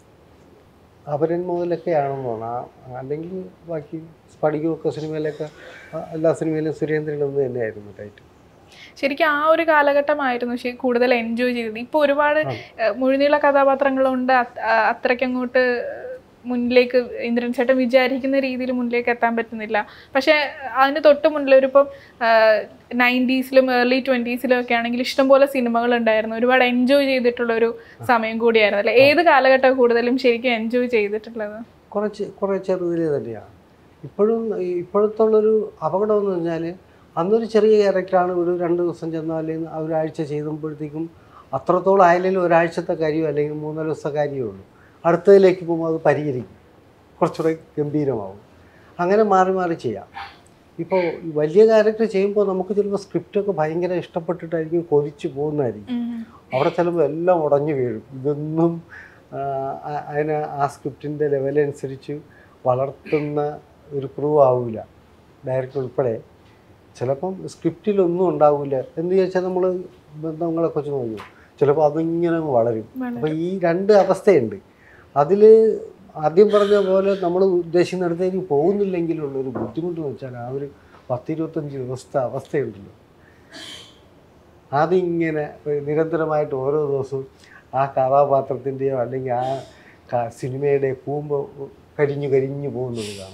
S1: അപരൻ മുതലൊക്കെ ആണെന്ന് തോന്നുന്നു ആ, അല്ലെങ്കിൽ ബാക്കി സ്ഫടികമൊക്കെ സിനിമയിലൊക്കെ ആ, എല്ലാ സിനിമയിലും സുരേന്ദ്രൻ എന്ന് തന്നെയായിരുന്നു ടൈറ്റിൽ
S3: ശരിക്കും ആ ഒരു കാലഘട്ടമായിരുന്നു ശരി കൂടുതൽ എൻജോയ് ചെയ്തത് ഇപ്പൊ ഒരുപാട് ഏഹ്, മുഴുനീള കഥാപാത്രങ്ങളുണ്ട് അത്- ആ- അത്രയ്ക്ക് അങ്ങോട്ട് മുന്നിലേക്ക് ഇന്ദ്രൻ ചേട്ടൻ വിചാരിക്കുന്ന രീതിയിൽ മുന്നിലേക്ക് എത്താൻ പറ്റുന്നില്ല പക്ഷെ അതിന് തൊട്ട് മുന്നിൽ ഒരു ഇപ്പം നയൻറ്റീസിലും ഏർലി ട്വൻറ്റീസിലും ഒക്കെ ആണെങ്കിൽ ഇഷ്ടംപോലെ സിനിമകൾ ഉണ്ടായിരുന്നു ഒരുപാട് എൻജോയ് ചെയ്തിട്ടുള്ള ഒരു സമയം കൂടിയായിരുന്നു അല്ലേ ഏത് കാലഘട്ടം കൂടുതലും ശരിക്കും എൻജോയ് ചെയ്തിട്ടുള്ളത്
S1: കുറച്ച് കുറേ ചെറുതിൽ തന്നെയാണ് ഇപ്പോഴും ഈ ഇപ്പോഴത്തുള്ളൊരു അപകടം എന്ന് പറഞ്ഞാൽ അന്നൊരു ചെറിയ ക്യാരക്ടറാണ് ഒരു രണ്ട് ദിവസം ചെന്നാൽ ആ ഒരാഴ്ച ചെയ്യുമ്പോഴത്തേക്കും അത്രത്തോളം ആയാലും ഒരാഴ്ചത്തെ കാര്യമോ അല്ലെങ്കിൽ മൂന്നാല് ദിവസത്തെ കാര്യമേ ഉള്ളൂ അടുത്തതിലേക്ക് പോകുമ്പോൾ അത് പരിഹരിക്കും കുറച്ചുകൂടെ ഗംഭീരമാവും അങ്ങനെ മാറി മാറി ചെയ്യാം ഇപ്പോൾ ഈ വലിയ ക്യാരക്ടർ ചെയ്യുമ്പോൾ നമുക്ക് ചിലപ്പോൾ സ്ക്രിപ്റ്റൊക്കെ ഭയങ്കര ഇഷ്ടപ്പെട്ടിട്ടായിരിക്കും കൊതിച്ച് പോകുന്നതായിരിക്കും അവിടെ ചിലപ്പോൾ എല്ലാം ഉടഞ്ഞു വീഴും ഇതൊന്നും ആ, അ- അതിന് ആ സ്ക്രിപ്റ്റിൻ്റെ ലെവലനുസരിച്ച് വളർത്തുന്ന ഒരു ക്രൂ ആവില്ല ഡയറക്ടർ ഉൾപ്പെടെ ചിലപ്പം സ്ക്രിപ്റ്റിലൊന്നും ഉണ്ടാവില്ല എന്ന് ചോദിച്ചാൽ നമ്മൾ ബന്ധങ്ങളെ കുറിച്ച് നോക്കും ചിലപ്പോൾ അതിങ്ങനെ അങ്ങ് വളരും അപ്പോൾ ഈ രണ്ട് അവസ്ഥയുണ്ട് അതിൽ ആദ്യം പറഞ്ഞ പോലെ നമ്മൾ ഉദ്ദേശിക്കുന്നിടത്തേക്ക് പോകുന്നില്ലെങ്കിലുള്ളൊരു ബുദ്ധിമുട്ട് എന്ന് വെച്ചാൽ ആ ഒരു പത്തിരുപത്തഞ്ച് ദിവസത്തെ അവസ്ഥയുണ്ടല്ലോ അതിങ്ങനെ നിരന്തരമായിട്ട് ഓരോ ദിവസവും ആ കഥാപാത്രത്തിൻ്റെയോ അല്ലെങ്കിൽ ആ ക- സിനിമയുടെ കൂമ്പ് കരിഞ്ഞു കരിഞ്ഞു പോകുന്നത് കാണാം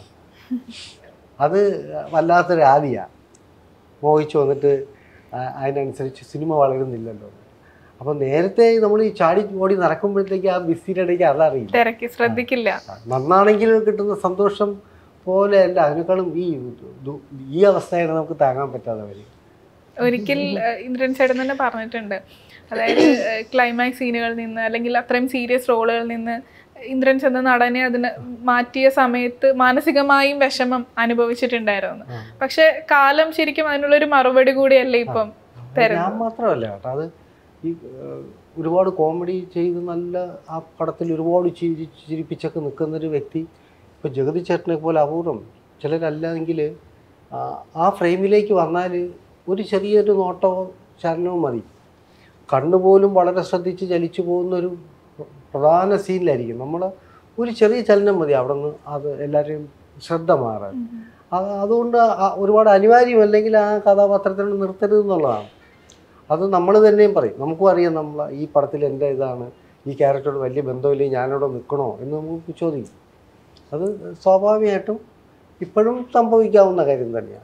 S1: അത് വല്ലാത്തൊരു ആദിയാണ് മോഹിച്ചു വന്നിട്ട് ആ- അതിനനുസരിച്ച് സിനിമ വളരുന്നില്ലല്ലോ അപ്പം നേരത്തെ നമ്മൾ ഈ ചാടി ഓടി നടക്കുമ്പോഴത്തേക്ക് ആ ബിസിയുടെ ഇടയ്ക്ക് അതറിയില്ല
S3: തിരക്കി ശ്രദ്ധിക്കില്ല
S1: നന്നാണെങ്കിൽ കിട്ടുന്ന സന്തോഷം പോലെയല്ല അതിനേക്കാളും ഈ ദു- ഈ അവസ്ഥയാണ് നമുക്ക് താങ്ങാൻ പറ്റാതെ വരും
S3: ഒരിക്കൽ ഏഹ്, ഇന്ദ്രൻ ചേട്ടൻ തന്നെ പറഞ്ഞിട്ടുണ്ട് അതായത് ക്ലൈമാക്സ് സീനുകളിൽ നിന്ന് അല്ലെങ്കിൽ അത്രയും സീരിയസ് റോളുകളിൽ നിന്ന് ഇന്ദ്രൻ ചെന്ന നടനെ അതിന് മാറ്റിയ സമയത്ത് മാനസികമായും വിഷമം അനുഭവിച്ചിട്ടുണ്ടായിരുന്നു
S1: ആ.
S3: പക്ഷെ കാലം ശരിക്കും അതിനുള്ളൊരു മറുപടി കൂടിയല്ലേ ഇപ്പം
S1: ഞാൻ മാത്രമല്ല കേട്ടോ അത് ഈ ഏഹ്, ഒരുപാട് കോമഡി ചെയ്ത് നല്ല ആ പടത്തിൽ ഒരുപാട് ചിരി ചിരിപ്പിച്ചൊക്കെ നിൽക്കുന്നൊരു വ്യക്തി ഇപ്പോൾ ജഗതി ചേട്ടനെ പോലെ അപൂർവം ചിലരല്ലെങ്കിൽ ആ ഫ്രെയിമിലേക്ക് വന്നാൽ ഒരു ചെറിയൊരു നോട്ടമോ ചലനവും മതി കണ്ണുപോലും വളരെ ശ്രദ്ധിച്ച് ചലിച്ചു പോകുന്നൊരു പ്രധാന സീനിലായിരിക്കും നമ്മൾ ഒരു ചെറിയ ചലനം മതി അവിടെ നിന്ന് അത് എല്ലാവരെയും ശ്രദ്ധ മാറാൻ അത് അതുകൊണ്ട് ആ ഒരുപാട് അനിവാര്യമല്ലെങ്കിൽ ആ കഥാപാത്രത്തിനോട് നിർത്തരുത് എന്നുള്ളതാണ് അത് നമ്മൾ തന്നെയും പറയും നമുക്കും അറിയാം നമ്മൾ ഈ പടത്തിൽ എൻ്റെ ഇതാണ് ഈ ക്യാരക്ടറോട് വലിയ ബന്ധമില്ലെങ്കിൽ ഞാനിവിടെ നിൽക്കണോ എന്ന് നമുക്ക് ചോദിക്കും അത് സ്വാഭാവികമായിട്ടും ഇപ്പോഴും സംഭവിക്കാവുന്ന കാര്യം തന്നെയാണ്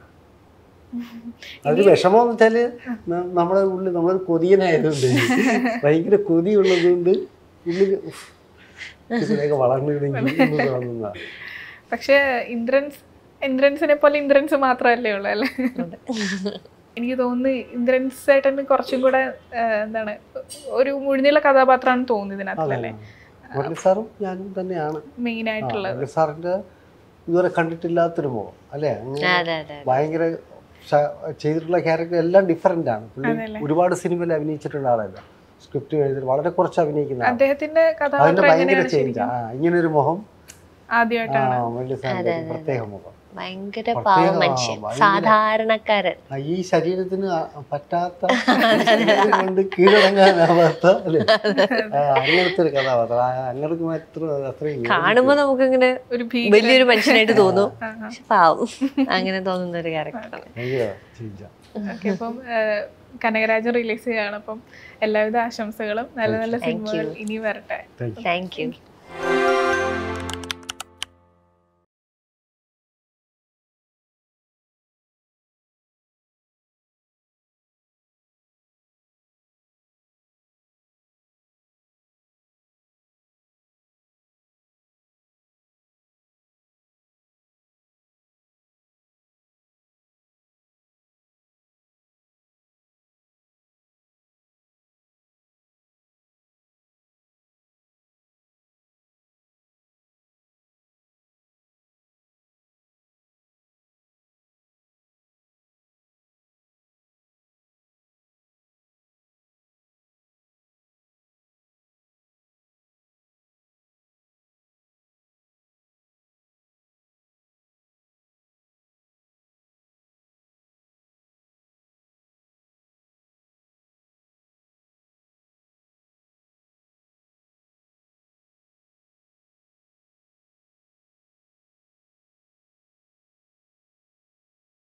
S1: അതിൽ വിഷമം എന്ന് വെച്ചാൽ നമ്മുടെ ഉള്ളിൽ നമ്മൾ കൊതിയനായതുകൊണ്ട് ഭയങ്കര കൊതിയുള്ളതുകൊണ്ട് ഉള്ളിൽ ഉഫ്, ഇതിലേക്ക് വളർന്നിരുന്നെങ്കിൽ എന്ന് തോന്നുന്നതാണ്
S3: പക്ഷെ ഇന്ദ്രൻസ് ഇന്ദ്രൻസിനെ പോലെ ഇന്ദ്രൻസ് മാത്രമല്ലേ ഉള്ളൂ അല്ലേ
S2: അതെ.
S3: എനിക്ക് തോന്നുന്നു ഇന്ദ്രൻസ് ചേട്ടന് കുറച്ചും കൂടെ ഏഹ്, എന്താണ് ഒരു മുഴുനീള കഥാപാത്രമാണ് തോന്നുന്നത് ഇതിനകത്തല്ലേ
S1: മുരളി സാറും ഞാനും തന്നെയാണ്
S3: മെയിൻ
S1: ആ,
S3: ആയിട്ടുള്ളത്
S1: മുരളി സാറിന്റെ ഇതുവരെ കണ്ടിട്ടില്ലാത്തൊരു മുഖം അല്ലേ അങ്ങനെ
S2: അതെ അതെ
S1: ഭയങ്കര ശ- ചെയ്തിട്ടുള്ള ക്യാരക്ടർ എല്ലാം ഡിഫറെൻ്റ് ആണ് പുള്ളി
S3: അതല്ലേ.
S1: ഒരുപാട് സിനിമയിൽ അഭിനയിച്ചിട്ടുള്ള ആളല്ല സ്ക്രിപ്റ്റ് എഴുതി വളരെ കുറച്ച് അഭിനയിക്കുന്ന ആളാണ്
S3: അദ്ദേഹത്തിന്റെ
S1: അതിന്റെ
S3: കഥാപാത്രം
S1: ഭയങ്കര
S3: എങ്ങനെയാണ്
S1: ചേഞ്ച്
S3: ശരിക്കും
S1: ആ ഇങ്ങനെ ഒരു മുഖം ആ
S3: ആദ്യമായിട്ടാണ്
S1: മുരളി സാറിന്റെ ഒരു പ്രത്യേക മുഖം
S2: ഭയങ്കര
S1: പ്രത്യേക-
S2: പാവ
S1: ആ,
S2: മനുഷ്യൻ
S1: ഭയങ്കര-
S2: സാധാരണക്കാരൻ
S1: ആ, ഈ ശരീരത്തിന് ആ- പറ്റാത്ത ശരീരം കൊണ്ട് കീഴടങ്ങാനാവാത്ത അല്ലേ ആ, അങ്ങനത്തെ ഒരു കഥാപാത്രം ആ, അങ്ങനത്തെ മാത്രം അത്രയും
S2: കാണുമ്പോ നമുക്കിങ്ങനെ
S3: ഒരു ഭീകര
S2: വലിയൊരു മനുഷ്യനായിട്ട് തോന്നും
S3: ആ, ആ.
S2: പക്ഷെ പാവം അങ്ങനെ തോന്നുന്ന ഒരു ക്യാരക്ടറാണ്
S1: ഭയങ്കര ചേഞ്ചാ
S3: ഓക്കെ അപ്പം ഏഹ്, കനകരാജൻ റിലീസ് ചെയ്യാണ് അപ്പം എല്ലാവിധ ആശംസകളും നല്ല നല്ല
S2: Thank you.
S3: സിനിമകൾ ഇനി വരട്ടെ
S1: താങ്ക് യു
S2: താങ്ക് യു